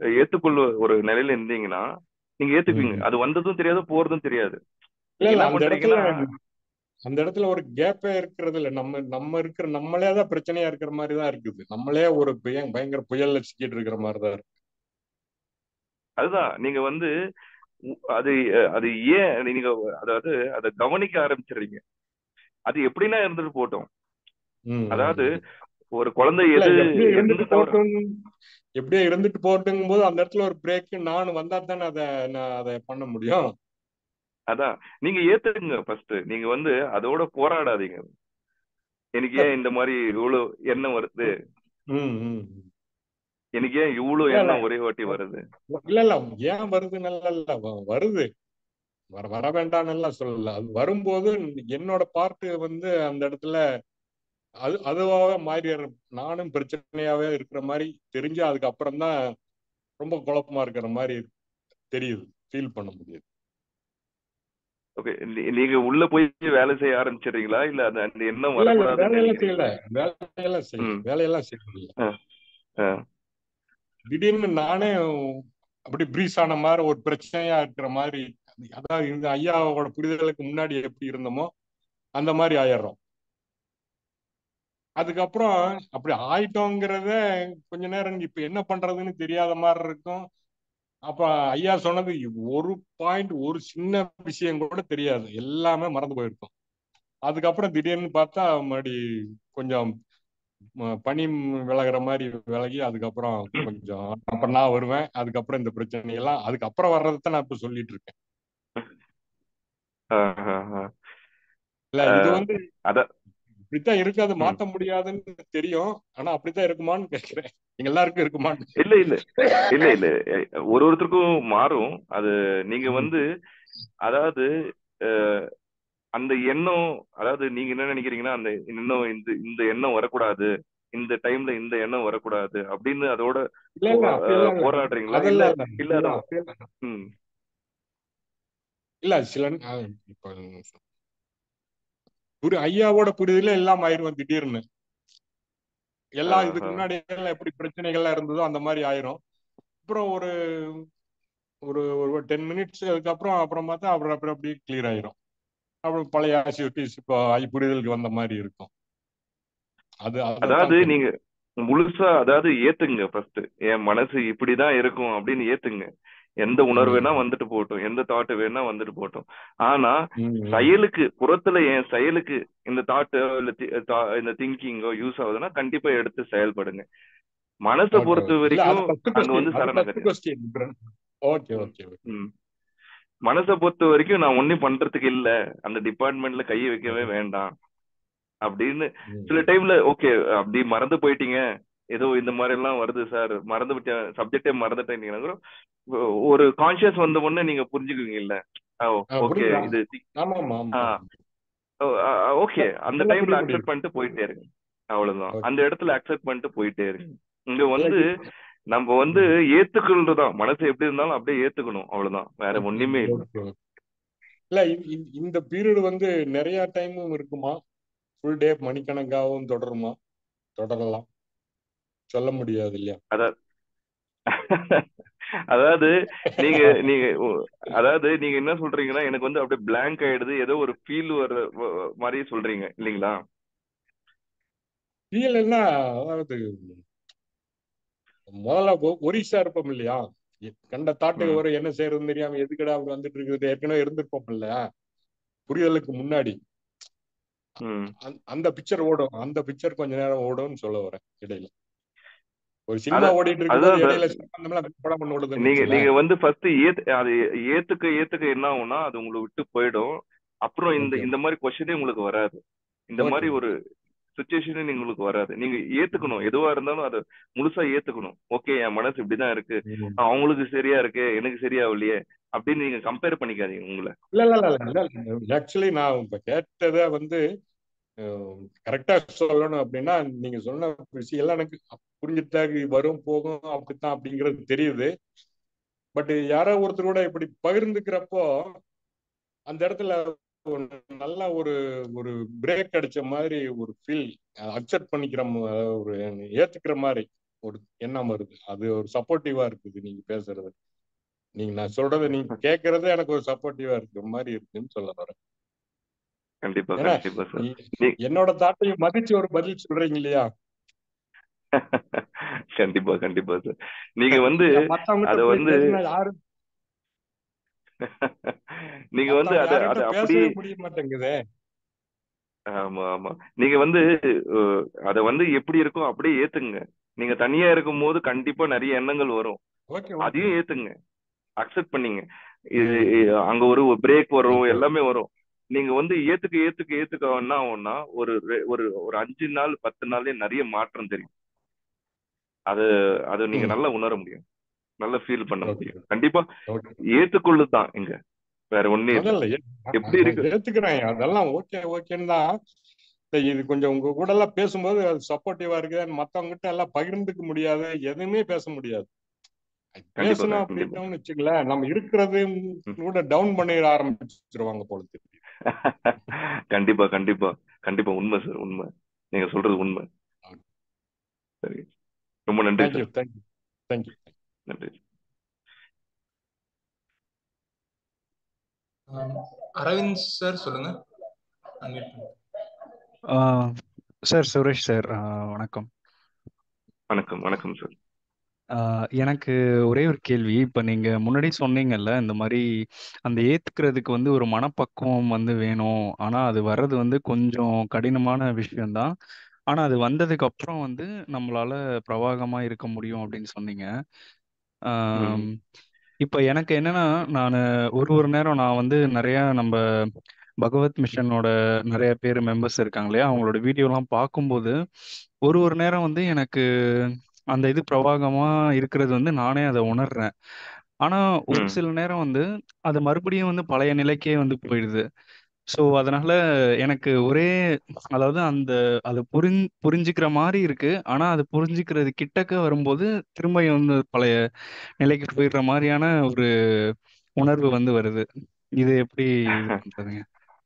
ஏத்துக்கொள்ள ஒரு நிலையில இருந்தீங்கன்னா நீங்க ஏத்துக்குவீங்க ம். அது வந்ததும் தெரியாது போறதும் தெரியாது இல்ல நீங்க இல்ல என்ன அந்த இடத்துல பண்றீங்கன்னா அந்த இடத்துல ஒரு கேப்பே இருக்கிறது இல்ல நம்ம நம்ம இருக்கிற நம்மளே தான் பிரச்சனையா இருக்கிற மாதிரி தான் இருக்குது நம்மளே ஒரு புய- பயங்கர புயல்ல சிக்கிட்டு இருக்கிற மாதிரி தான் இருக்கு அதுதான் நீங்க வந்து உ- அது அது ஏன் நீங்க அதாவது அதை கவனிக்க ஆரம்பிச்சிடுறீங்க அது எப்படின்னா இருந்துட்டு போட்டோம் ம், அதாவது ம். ஒரு குழந்தை இல்ல எது எப்படியே எந்த இருந்துட்டு தவறு போட்டும் எப்படியே இருந்துட்டு போட்டுங்கும் போது அந்த இடத்துல ஒரு பிரேக் நான் வந்தா தானே அதை நான் அதை பண்ண முடியும் அதான் நீங்க ஏத்துக்குங்க ஃபர்ஸ்ட் நீங்க வந்து அதோட போராடாதீங்க எனக்கு ஏன் இந்த மாதிரி இவ்வளவு எண்ணம் வருது ம், ம், ம். எனக்கு ஏன் இவ்வளவு இல்ல இல்ல எண்ணம் ஒரே வாட்டி வருது இல்ல இல்ல ஏன் வருது நல்லா இல்ல வ- வருது வர வர வேண்டாம்னு எல்லாம் சொல்லல அது வரும்போது என்னோட பார்ட் வந்து அந்த இடத்துல அது அதுவாக மாறி நானும் பிரச்சனையாவே இருக்கிற மாதிரி தெரிஞ்சு அதுக்கப்புறம் தான் ரொம்ப குழப்பமா இருக்கிற மாதிரி தெரியுது ஃபீல் பண்ண முடியுது ஓகே நீங்க உள்ள போய் வேலை செய்ய ஆரம்பிச்சிடுறீங்களா இல்ல அந்த அந்த எண்ணம் இல்ல இல்ல வரக்கூடாதுன்னு வேலையெல்லாம் நினைக்கிறீங்களா செய்யல வேலையெல்லாம் செய்யல ம் வேலையெல்லாம் செய்யல ஆ, ஆ. திடீர்னு நானே அப்படி ப்ரீஸ் ஆன மாதிரி ஒரு பிரச்சனையா இருக்கிற மாதிரி அதாவது இந்த ஐயாவோட புரிதலுக்கு முன்னாடி எப்படி இருந்தோமோ அந்த மாதிரி ஆயிடுறோம் அதுக்கப்புறம் அப்படி ஆயிட்டோங்கிறத கொஞ்ச நேரம் இப்ப என்ன பண்றதுன்னு தெரியாத மாதிரி இருக்கும் அப்ப ஐயா சொன்னது ஒரு பாயிண்ட் ஒரு சின்ன விஷயம் கூட தெரியாது எல்லாமே மறந்து போயிருக்கும் அதுக்கப்புறம் திடீர்னு பார்த்தா மறுபடி கொஞ்சம் ம- பனி விலகுற மாதிரி விலகி அதுக்கப்புறம் கொஞ்சம் அப்புறம் நான் வருவேன் அதுக்கப்புறம் இந்த பிரச்சனை எல்லாம் அதுக்கப்புறம் வர்றதை நான் இப்ப சொல்லிட்டு இருக்கேன் ஆ, ஆ, ஆ. இல்ல இது வந்து அதான் இப்படித்தான் இருக்கு அது ம். மாத்த முடியாதுன்னு தெரியும் ஆனா அப்படித்தான் இருக்குமான்னு கேக்குறேன் எங்க எல்லாருக்கும் இருக்குமான்னு இல்ல இல்ல இல்ல இல்ல ஒரு ஒருத்தருக்கும் மாறும் அது நீங்க ம். வந்து அதாவது அஹ், அந்த எண்ணம் அதாவது நீங்க என்ன நினைக்கிறீங்கன்னா அந்த இன்னும் இந்த இந்த எண்ணம் வரக்கூடாது இந்த டைம்ல இந்த எண்ணம் வரக்கூடாது அப்படின்னு அதோட இல்ல இல்ல போ- அப்படியெல்லாம் அஹ், இல்ல போராடுறீங்களா இல்ல அதெல்லாம் இல்ல இல்ல இல்ல அது அப்படியெல்லாம் இல்ல. ம் இல்ல சில அஹ், இப்ப ஒரு ஐயாவோட புரிதல எல்லாம் ஆயிரும் திடீர்னு எல்லாம் இதுக்கு ஆஹா. முன்னாடி எல்லாம் எப்படி பிரச்சனைகள்லாம் இருந்ததோ அந்த மாதிரி ஆயிரும் அப்புறம் ஒரு ஒரு ஒரு டென் மினிட்ஸ் அதுக்கப்புறம் அப்புறம் பார்த்தா அப்புறம் அப்புறம் அப்படியே கிளியர் ஆயிரும் அப்புறம் பழைய ஆக்டிவிட்டிஸ் இப்போ ஐ புரிதலுக்கு வந்த மாதிரி இருக்கும் அது அதாவது அதான் நீங்க முழுசா அதாவது ஏத்துங்க ஃபர்ஸ்ட் என் மனசு இப்படிதான் இருக்கும் அப்படின்னு ஏத்துங்க எந்த உணர்வு வேணா வந்துட்டு போகட்டும் எந்த தாட் வேணா வந்துட்டு போகட்டும் ஆனா செயலுக்கு புறத்துல என் செயலுக்கு இந்த தாட்டோ இல்ல தி- thou- இந்த திங்கிங்கோ யூஸ் ஆகுதுன்னா கண்டிப்பா எடுத்து செயல்படுங்க மனசை பொறுத்த வரைக்கும் அங்க வந்து சரண ஓகே ஓகே ம் மனசை பொறுத்த வரைக்கும் நான் ஒன்னும் பண்றதுக்கு இல்ல அந்த டிபார்ட்மெண்ட்ல கையை வைக்கவே வேண்டாம் அப்படின்னு சில டைம்ல ஓகே அப்படி மறந்து போயிட்டீங்க ஏதோ இந்த மாதிரி எல்லாம் வருது சார் மறந்து விட்டேன் சப்ஜெக்டே மறந்துட்டேன் கூட ஒரு கான்சியஸ் வந்த உடனே நீங்க புரிஞ்சுக்குவீங்கல்ல ஓகே புரியுதா? இது ஆமா ஆமா ஆமா ஆ. ஓகே அந்த நல்லா டைம்ல புரியுது, அக்செப்ட் பண்ணிட்டு போயிட்டே இருங்க அவ்வளவுதான் Okay. அந்த இடத்துல அக்செப்ட் பண்ணிட்டு போயிட்டே இருங்க இங்க வந்து நம்ம வந்து ஏத்துக்கொள்றதுதான் மனசு எப்படி இருந்தாலும் அப்படியே ஏத்துக்கணும் அவ்வளவுதான் வேற ஒண்ணுமே இல்ல Okay, okay. இல்ல இ- இ- இந்த பீரியட் வந்து நிறைய டைமும் இருக்குமா ஃபுல் டே மணிக்கணக்காகவும் தொடருமா தொடரலாம் சொல்ல முடியாது இல்லையா அதாவது அதாவது நீங்க நீங்க ஓ- அதாவது நீங்க என்ன சொல்றீங்கன்னா எனக்கு வந்து அப்படியே blank ஆயிடுது ஏதோ ஒரு ஃபீல் வர்ற வ- வ- மாதிரி சொல்றீங்க இல்லைங்களா ஃபீல் என்ன அதாவது முதல்ல ஒ- ஒரிசா இருப்போம் இல்லையா எ- கண்ட தாட்டுக்கு ம். வரும் என்ன செய்யறதுன்னு தெரியாம எதுக்கடா அப்படி வந்துட்டு இருக்குது ஏற்கனவே இருந்திருப்போம் இல்லையா புரிதலுக்கு முன்னாடி ம் அந்த- அந்த பிக்சர் ஓடும் அந்த பிக்சர் கொஞ்ச நேரம் ஓடும்னு சொல்ல வரேன் இடையில ஒரு சினிமா அதான், ஓடிட்டு இருக்கும்போது அதான் இடையில சம்பந்தம்லாம் படம் பண்ண ஓடுதுன்னு நீங்க வச்சுக்கோங்களேன். நீங்க வந்து ஃபர்ஸ்ட் ஏத்து அது ஏத்துக்க ஏத்துக்க என்ன ஆகும்னா அது உங்களை விட்டு போயிடும் அப்புறம் இந்த Okay. இந்த மாதிரி கொஸ்டினே உங்களுக்கு வராது இந்த Okay. மாதிரி ஒரு சுச்சுவேஷனே உங்களுக்கு வராது நீங்க ஏத்துக்கணும் எதுவா இருந்தாலும் அதை முழுசா ஏத்துக்கணும் ஓகே என் மனசு இப்படிதான் இருக்கு ம். அவங்களுக்கு சரியா இருக்கு எனக்கு சரியா இல்லையே அப்படின்னு நீங்க கம்பேர் பண்ணிக்காதீங்க உங்களை இல்ல இல்ல இல்ல இல்ல ஆக்சுவலி நான் இப்ப கேட்டதை வந்து கரெக்டா சொல்லணும் அப்படின்னா நீங்க சொன்ன விஷயம் எல்லாம் எனக்கு புரிஞ்சுட்டா வரும் போகும் அப்படித்தான் அப்படிங்கிறது தெரியுது பட் யாரோ ஒருத்தரோட இப்படி பகிர்ந்துக்கிறப்போ அந்த இடத்துல ஒரு நல்ல ஒரு ஒரு பிரேக் அடிச்ச மாதிரி ஒரு ஃபீல் அக்செப்ட் பண்ணிக்கிற ம- ஒரு ஏத்துக்கிற மாதிரி ஒரு எண்ணம் வருது அது ஒரு சப்போர்ட்டிவா இருக்குது நீங்க பேசுறது நீங்க நான் சொல்றதை நீங்க கேட்கறது எனக்கு ஒரு சப்போர்ட்டிவா இருக்கிற மாதிரி இருக்குன்னு சொல்ல வரேன் கண்டிப்பா ஏன்னா கண்டிப்பா சார் நீ- நீ- என்னோட தாட்டையும் மதிச்சு ஒரு பதில் சொல்றீங்க இல்லையா கண்டிப்பா கண்டிப்பா சார் நீங்க வந்து மத்தவங்கிட்ட அத போய் வந்து பேசினா யாரும் நீங்க வந்து மத்தவங்க அத யார்கிட்ட அத அப்படி பேசவே முடிய மாட்டேங்குதே ஆமா ஆமா நீங்க வந்து அஹ், அத வந்து எப்படி இருக்கோ அப்படியே ஏத்துங்க நீங்க தனியா இருக்கும்போது கண்டிப்பா நிறைய எண்ணங்கள் வரும் ஓகே ஓகே அதையும் ஏத்துங்க அக்செப்ட் பண்ணீங்க இது இது- அங்க ஒரு பிரேக் வரும் ஓகே எல்லாமே வரும் நீங்க வந்து ஏத்துக்க ஏத்துக்க ஏத்துக்க என்ன ஆகும்னா ஒரு ரெ- ஒரு ஒரு அஞ்சு நாள் பத்து நாள்லயே நிறைய மாற்றம் தெரியும் அது அதை நீங்க ம் நல்லா உணர முடியும் நல்லா ஃபீல் பண்ண ஓகே முடியும் கண்டிப்பா ஓகே ஏத்துக்கொள்ளுதான் இங்க வேற ஒண்ணே இல்ல அதல்ல ஏ- நான் எப்படி நான் இருக்கு ஏத்துக்கிறேன் அதெல்லாம் ஓகே ஓகேன்னு தான் சரி, இது கொஞ்சம் உங்க கூட எல்லாம் பேசும்போது அது சப்போர்ட்டிவா இருக்குது மத்தவங்க கிட்ட எல்லாம் பகிர்ந்துக்க முடியாது எதுவுமே பேச முடியாது கண்டிப்பா பேசணும் சார் கண்டிப்பா அப்படின்ட்டோம்னு வச்சுங்களேன் நம்ம இருக்கிறது ம். கூட டவுன் பண்ணிட ஆரம்பிச்சிருவாங்க போல தெரியுது கண்டிப்பா கண்டிப்பா கண்டிப்பா உண்மை சார் உண்மை நீங்க சொல்றது உண்மை சரி ரொம்ப நன்றி தேங்க்யூ சார் தேங்க்யூ தேங்க்யூ நன்றி ஆம், அரவிந்த் சார் சொல்லுங்க unmute பண்ணுங்க. சார் சுரேஷ் சார் வணக்கம் வணக்கம் வணக்கம் சார் ஆஹ் எனக்கு ஒரே ஒரு கேள்வி இப்போ நீங்கள் முன்னாடி சொன்னீங்கல்ல இந்த மாதிரி அந்த ஏற்றுக்கிறதுக்கு வந்து ஒரு மனப்பக்குவம் வந்து வேணும் ஆனால் அது வர்றது வந்து கொஞ்சம் கடினமான விஷயம்தான் ஆனால் அது வந்ததுக்கு அப்புறம் வந்து நம்மளால பிரவாகமாக இருக்க முடியும் அப்படின்னு சொன்னீங்க ம் ஆம், இப்போ எனக்கு என்னன்னா நான் ஒரு ஒரு நேரம் நான் வந்து நிறைய நம்ம பகவத் மிஷனோட நிறைய பேர் மெம்பர்ஸ் இருக்காங்க இல்லையா அவங்களோட வீடியோலாம் பார்க்கும்போது ஒரு ஒரு நேரம் வந்து எனக்கு அந்த இது பிரவாகமா இருக்கிறது வந்து நானே அதை உணர்றேன் ஆனா ஒரு ம் சில நேரம் வந்து அது மறுபடியும் வந்து பழைய நிலைக்கே வந்து போயிடுது ஸோ அதனால எனக்கு ஒரே அதாவது அந்த அது புரிஞ் புரிஞ்சுக்கிற மாதிரி இருக்கு ஆனா அது புரிஞ்சுக்கிறது கிட்டக்க வரும்போது திரும்ப வந்து பழைய நிலைக்கு போயிடுற மாதிரியான ஒரு உணர்வு வந்து வருது இது எப்படி இது பண்றதுங்க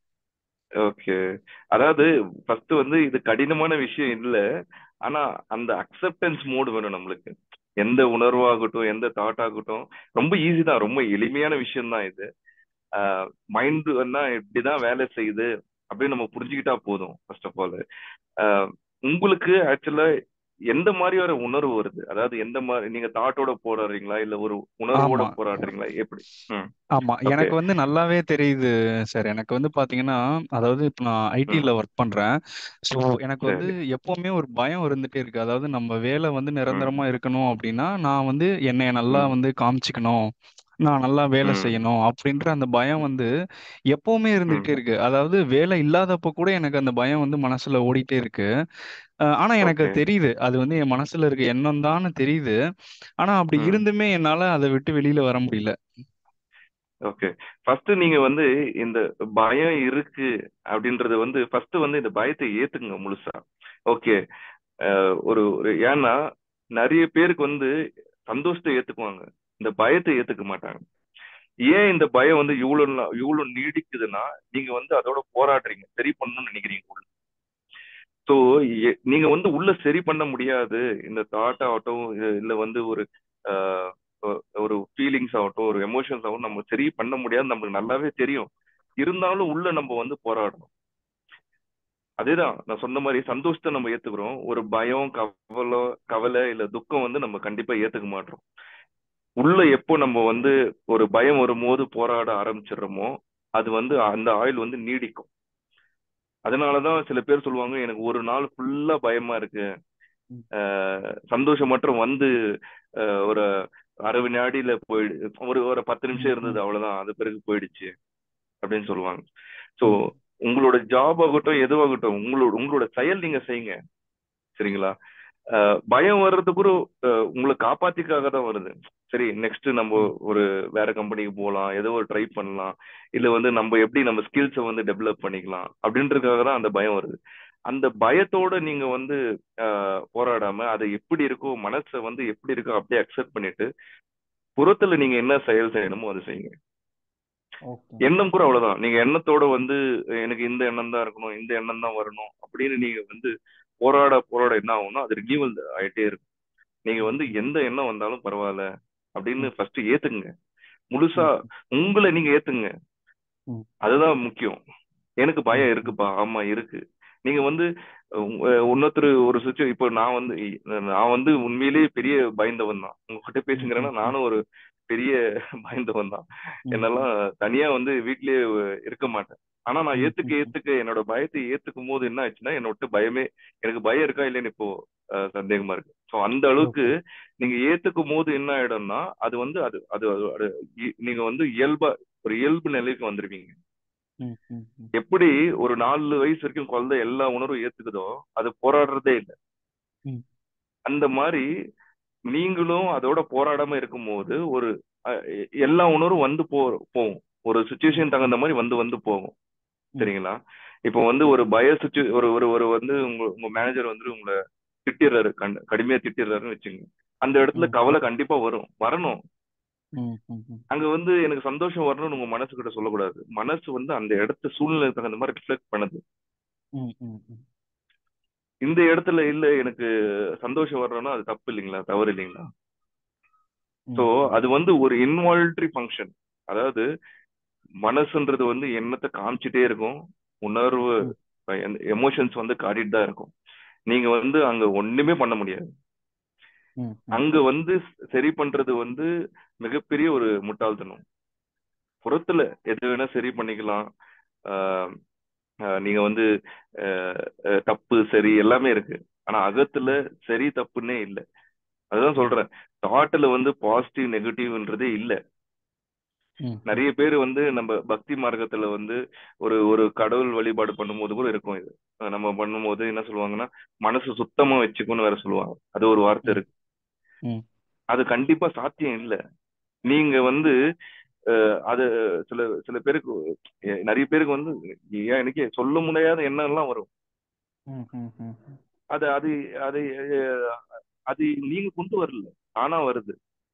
ஓகே அதாவது ஃபர்ஸ்ட் வந்து இது கடினமான விஷயம் இல்ல ஆனா அந்த அக்செப்டன்ஸ் மோடு வேணும் நம்மளுக்கு எந்த உணர்வாகட்டும் எந்த தாட் ஆகட்டும் ரொம்ப ஈஸி தான் ரொம்ப எளிமையான விஷயம் தான் இது மைண்ட் வந்து இப்படிதான் வேலை செய்யுது அப்படின்னு நம்ம புரிஞ்சுக்கிட்டா போதும் ஃபர்ஸ்ட் ஆஃப் ஆல் உங்களுக்கு ஆக்சுவலா எந்த மாதிரி ஒரு உணர்வு வருது அதாவது எந்த மாதிரி நீங்க தாட்டோட போராடுறீங்களா இல்ல ஒரு உணர்வோட ஆமா போராடுறீங்களா எப்படி ம் ஆமா ஓகே எனக்கு வந்து நல்லாவே தெரியுது சார் எனக்கு வந்து பாத்தீங்கன்னா அதாவது இப்போ நான் ம் ஐடில ஒர்க் பண்றேன் ஸோ எனக்கு வந்து சரி எப்பவுமே ஒரு பயம் இருந்துட்டே இருக்கு அதாவது நம்ம வேலை வந்து ம் நிரந்தரமா இருக்கணும் அப்படின்னா நான் வந்து என்னைய நல்லா ம் வந்து காமிச்சுக்கணும் நான் நல்லா வேலை ம் செய்யணும் அப்படின்ற அந்த பயம் வந்து எப்பவுமே இருந்துகிட்டே ம் இருக்கு அதாவது வேலை இல்லாதப்ப கூட எனக்கு அந்த பயம் வந்து மனசுல ஓடிட்டே இருக்கு அஹ் ஆனா எனக்கு ஓகே அது தெரியுது அது வந்து என் மனசுல இருக்க எண்ணம் தான் தெரியுது ஆனா அப்படி ம் இருந்துமே என்னால அதை விட்டு வெளியில வர முடியல ஓகே ஃபர்ஸ்ட் நீங்க வந்து இந்த பயம் இருக்கு அப்படின்றது வந்து ஃபர்ஸ்ட் வந்து இந்த பயத்தை ஏத்துக்குங்க முழுசா ஓகே ஒரு ஒரு ஏன்னா நிறைய பேருக்கு வந்து சந்தோஷத்தை ஏத்துக்குவாங்க இந்த பயத்தை ஏத்துக்க மாட்டாங்க ஏன் இந்த பயம் வந்து இவ்வளவு நா- இவ்வளவு நீடிக்குதுன்னா நீங்க வந்து அதோட போராடுறீங்க சரி பண்ணணும்னு நினைக்கிறீங்க உள்ள ஸோ நீங்க வந்து உள்ள சரி பண்ண முடியாது இந்த தாட் ஆகட்டும் இல்ல இல்ல வந்து ஒரு ஆஹ், ஒ- ஒரு ஃபீலிங்ஸ் ஆகட்டும் ஒரு எமோஷன்ஸ் ஆகட்டும் நம்ம சரி பண்ண முடியாது நமக்கு நல்லாவே தெரியும் இருந்தாலும் உள்ள நம்ம வந்து போராடணும் அதேதான் நான் சொன்ன மாதிரி சந்தோஷத்தை நம்ம ஏத்துக்கிறோம் ஒரு பயம் கவலை கவலை இல்ல துக்கம் வந்து நம்ம கண்டிப்பா ஏத்துக்க மாட்டோம் உள்ள எப்போ நம்ம வந்து ஒரு பயம் வரும்போது போராட ஆரம்பிச்சிடுறோமோ அது வந்து அந்த ஆயுள் வந்து நீடிக்கும் அதனாலதான் சில பேர் சொல்லுவாங்க எனக்கு ஒரு நாள் ஃபுல்லா பயமா இருக்கு ஆஹ் சந்தோஷம் மட்டும் வந்து ஆஹ் ஒரு அரை வினாடியில போயிடு ஒரு ஒரு பத்து நிமிஷம் இருந்தது அவ்வளவுதான் அது பிறகு போயிடுச்சு அப்படின்னு சொல்லுவாங்க சோ உங்களோட ஜாப் ஆகட்டும் எதுவாகட்டும் உங்களோட உங்களோட செயல் நீங்க செய்யுங்க சரிங்களா ஆஹ் பயம் வர்றது கூட ஆஹ் உங்களை காப்பாத்திக்காக தான் வருது சரி நெக்ஸ்ட் நம்ம ஒரு வேற கம்பெனிக்கு போகலாம் ஏதோ ஒரு ட்ரை பண்ணலாம் இல்ல வந்து நம்ம எப்படி நம்ம ஸ்கில்ஸை வந்து டெவலப் பண்ணிக்கலாம் அப்படின்றதுக்காக தான் அந்த பயம் வருது அந்த பயத்தோட நீங்க வந்து ஆஹ் போராடாம அது எப்படி இருக்கோ மனசை வந்து எப்படி இருக்கோ அப்படியே அக்செப்ட் பண்ணிட்டு புறத்துல நீங்க என்ன செயல் செய்யணுமோ அதை செய்யுங்க ஓகே எண்ணம் கூட அவ்வளவுதான் நீங்க எண்ணத்தோட வந்து எனக்கு இந்த எண்ணம் தான் இருக்கணும் இந்த எண்ணம் தான் வரணும் அப்படின்னு நீங்க வந்து போராட போராட என்ன ஆகும்னா அது ரினியூவல் ஆயிட்டே இருக்கும் நீங்க வந்து எந்த எண்ணம் வந்தாலும் பரவாயில்ல அப்படின்னு ஃபர்ஸ்ட் ஏத்துக்குங்க முழுசா உங்களை நீங்க ஏத்துங்க ம். அதுதான் முக்கியம் எனக்கு பயம் இருக்குப்பா ஆமா இருக்கு நீங்க வந்து உங்க- இன்னொருத்தர் ஒரு சுச்சுவேஷன் இப்போ நான் வந்து நான் வந்து உண்மையிலேயே பெரிய பயந்தவன் தான் உங்ககிட்ட பேசுங்கிறேன்னா நானும் ஒரு பெரிய பயந்தவன் தான் என்னெல்லாம் தனியா வந்து வீட்லயே இருக்க மாட்டேன் ஆனா நான் ஏத்துக்க ஏத்துக்க என்னோட பயத்தை ஏத்துக்கும் போது என்ன ஆச்சுன்னா என்னை விட்டு பயமே எனக்கு பயம் இருக்கா இல்லைன்னு இப்போ அஹ், சந்தேகமா இருக்கு ஸோ அந்த அளவுக்கு நீங்க ஏத்துக்கும் போது என்ன ஆயிடும்னா அது வந்து அது அது அது- அது இ- நீங்க வந்து இயல்பா ஒரு இயல்பு நிலைக்கு வந்துருவீங்க ம், ம், ம். எப்படி ஒரு நாலு வயசு வரைக்கும் குழந்தை எல்லா உணர்வும் ஏத்துக்குதோ அது போராடுறதே இல்லை ம். அந்த மாதிரி நீங்களும் அதோட போராடாம இருக்கும்போது ஒரு அஹ், எ- எல்லா உணர்வும் வந்து போ போகும் ஒரு சுச்சுவேஷன் தகுந்த மாதிரி வந்து வந்து போகும் சரிங்களா இப்போ வந்து ஒரு பய சுச்சு ஒரு ஒரு ஒரு வந்து உங்க உங்க மேனேஜர் வந்து உங்களை திட்டிடுறாரு கண் கடுமையா திட்டிடுறாருன்னு வச்சுங்க அந்த இடத்துல ம். கவலை கண்டிப்பா வரும் வரணும் ம், ம், ம். அங்க வந்து எனக்கு சந்தோஷம் வரணும்னு உங்க மனசு கிட்ட சொல்லக்கூடாது மனசு வந்து அந்த இடத்த சூழ்நிலை தகுந்த மாதிரி ரிஃப்ளெக்ட் பண்ணுது ம், ம், ம். இந்த இடத்துல இல்ல எனக்கு சந்தோஷம் வரணும்னா அது தப்பு இல்லைங்களா தவறு இல்லைங்களா ம், சோ அது வந்து ஒரு இன்வால்ட்ரி ஃபங்க்ஷன் அதாவது மனசுன்றது வந்து எண்ணத்தை காமிச்சிட்டே இருக்கும் உணர்வு எமோஷன்ஸ் வந்து காட்டிட்டு தான் இருக்கும் நீங்க வந்து அங்க ஒண்ணுமே பண்ண முடியாது ம், ம். அங்க வந்து சரி பண்றது வந்து மிகப்பெரிய ஒரு முட்டாள்தனம் புறத்துல எது வேணா சரி பண்ணிக்கலாம் ஆஹ் ஆஹ் நீங்க வந்து ஆஹ் ஆஹ் தப்பு சரி எல்லாமே இருக்கு ஆனா அகத்துல சரி தப்புன்னே இல்லை அதுதான் சொல்றேன் தாட்ல வந்து பாசிட்டிவ் நெகட்டிவ்ன்றதே இல்ல ம், நிறைய பேர் வந்து நம்ம பக்தி மார்க்கத்துல வந்து ஒரு ஒரு கடவுள் வழிபாடு பண்ணும்போது கூட இருக்கும் இது அஹ் நம்ம பண்ணும்போது என்ன சொல்லுவாங்கன்னா மனசு சுத்தமா வச்சுக்கோன்னு வேற சொல்லுவாங்க அது ஒரு வார்த்தை இருக்கு ம். அது கண்டிப்பா சாத்தியம் இல்ல நீங்க வந்து அஹ், அது சில சில பேருக்கு எ- நிறைய பேருக்கு வந்து ஏன் எனக்கு சொல்ல முடியாத எண்ணம் எல்லாம் வரும் ம், ம், ம், ம். அது அது அது அஹ், அது நீங்க கொண்டு வரல தானா வருது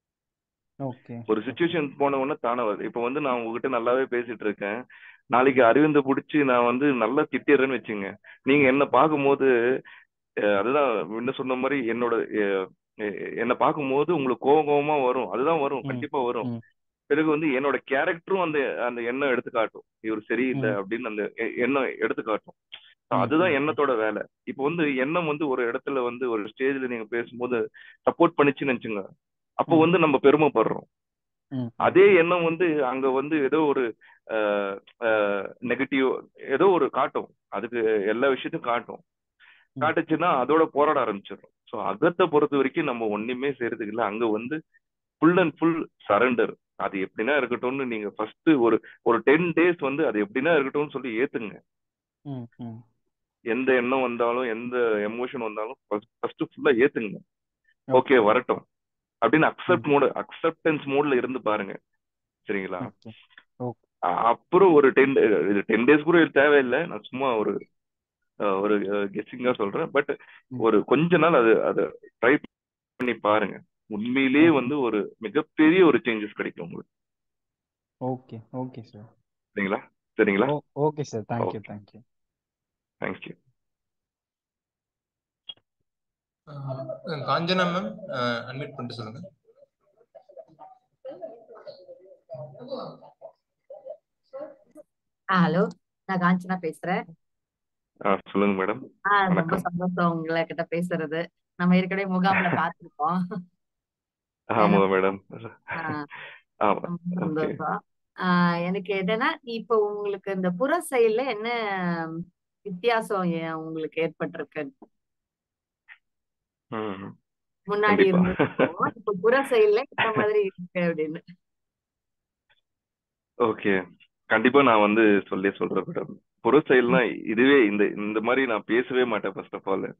ஓகே ஒரு சுச்சுவேஷன் போன உடனே தானே வருது இப்போ வந்து நான் உங்ககிட்ட நல்லாவே பேசிட்டு இருக்கேன் நாளைக்கு அரவிந்த பிடிச்சி நான் வந்து நல்லா திட்டிடுறேன்னு வச்சுங்க நீங்க என்ன பார்க்கும்போது அஹ், அதுதான் முன்ன சொன்ன மாதிரி என்னோட அஹ், அஹ், என்னை பார்க்கும்போது உங்களுக்கு கோவம் கோவமா வரும் அதுதான் வரும் ம், கண்டிப்பா வரும் ம். பிறகு வந்து என்னோட கேரக்டரும் அந்த அந்த எண்ணம் எடுத்து காட்டும் இவர் சரியில்லை ம். அப்படின்னு அந்த எ- எண்ணம் எடுத்து காட்டும் So ம், அதுதான் ம். எண்ணத்தோட வேலை இப்போ வந்து எண்ணம் வந்து ஒரு இடத்துல வந்து ஒரு ஸ்டேஜ்ல நீங்க பேசும்போது சப்போர்ட் பண்ணிச்சுன்னு வச்சுங்க அப்போ ம். வந்து நம்ம பெருமைப்படுறோம் ம், அதே எண்ணம் வந்து அங்க வந்து ஏதோ ஒரு நெகட்டிவ் ஏதோ ஒரு காட்டும் அதுக்கு எல்லா விஷயத்தையும் காட்டும் ம். காட்டுச்சுன்னா அதோட போராட ஆரம்பிச்சிடும் ஸோ அகத்தை பொறுத்த வரைக்கும் நம்ம ஒண்ணுமே செய்யறதுக்கு இல்லை அங்க வந்து ஃபுல் அண்ட் ஃபுல் சரண்டர் அது எப்படின்னா இருக்கட்டும்னு நீங்க ஃபர்ஸ்ட் ஒரு ஒரு டென் டேஸ் வந்து அது எப்படின்னா இருக்கட்டும்னு சொல்லி ஏத்துங்க ம், ம். எந்த எண்ணம் வந்தாலும் எந்த எமோஷன் வந்தாலும் ஃபர்ஸ்ட் ஃபுல்லா ஏத்துங்க ஓகே ஓகே வரட்டும் அப்படின்னு ம். அக்செப்ட் மோட் அக்செப்டன்ஸ் மோட்ல இருந்து பாருங்க சரிங்களா ஓகே ஓகே அ- அப்புறம் ஒரு டென் இது டென் டேஸ் கூட இது தேவையில்லை நான் சும்மா ஒரு அஹ், ஒரு கெஸ்டிங்கா சொல்றேன் பட் ம். ஒரு கொஞ்ச நாள் அது அதை ட்ரை பண்ணி பாருங்க உண்மையிலேயே ஓகே வந்து ஒரு மிகப்பெரிய ஒரு சேஞ்சஸ் கிடைக்கும் உங்களுக்கு ஓகே ஓகே சார் சரிங்களா சரிங்களா oh okay sir thank you okay thank you thank you ah Kanchana ma'am admit பண்ணிட்டு சொல்லுங்க ஆ ஹலோ நான் காஞ்சனா பேசுறேன் ஆ சொல்லுங்க மேடம் ஆ ரொம்ப வணக்கம் சந்தோஷம் உங்களை கிட்ட பேசுறது நம்ம ஏற்கனவே முகாம்ல பார்த்திருக்கோம் ஆமா மேடம் ஆ, ஆமா ரொம்ப ஓகே சந்தோஷம் ஆ, எனக்கு என்னன்னா இப்போ உங்களுக்கு இந்த புற செயல்ல என்ன வித்தியாசம் ஏன் உங்களுக்கு ஏற்பட்டிருக்கு ம் முன்னாடி கண்டிப்பா இருந்ததுக்கும் இப்ப புற செயல்ல என்ன மாதிரி இருக்கு அப்படின்னு ஓகே கண்டிப்பா நான் வந்து சொல்லி சொல்றேன் மேடம் புற செயல்னா இதுவே இந்த இந்த மாதிரி நான் பேசவே மாட்டேன் ஃபர்ஸ்ட் ஆஃப் ஆல்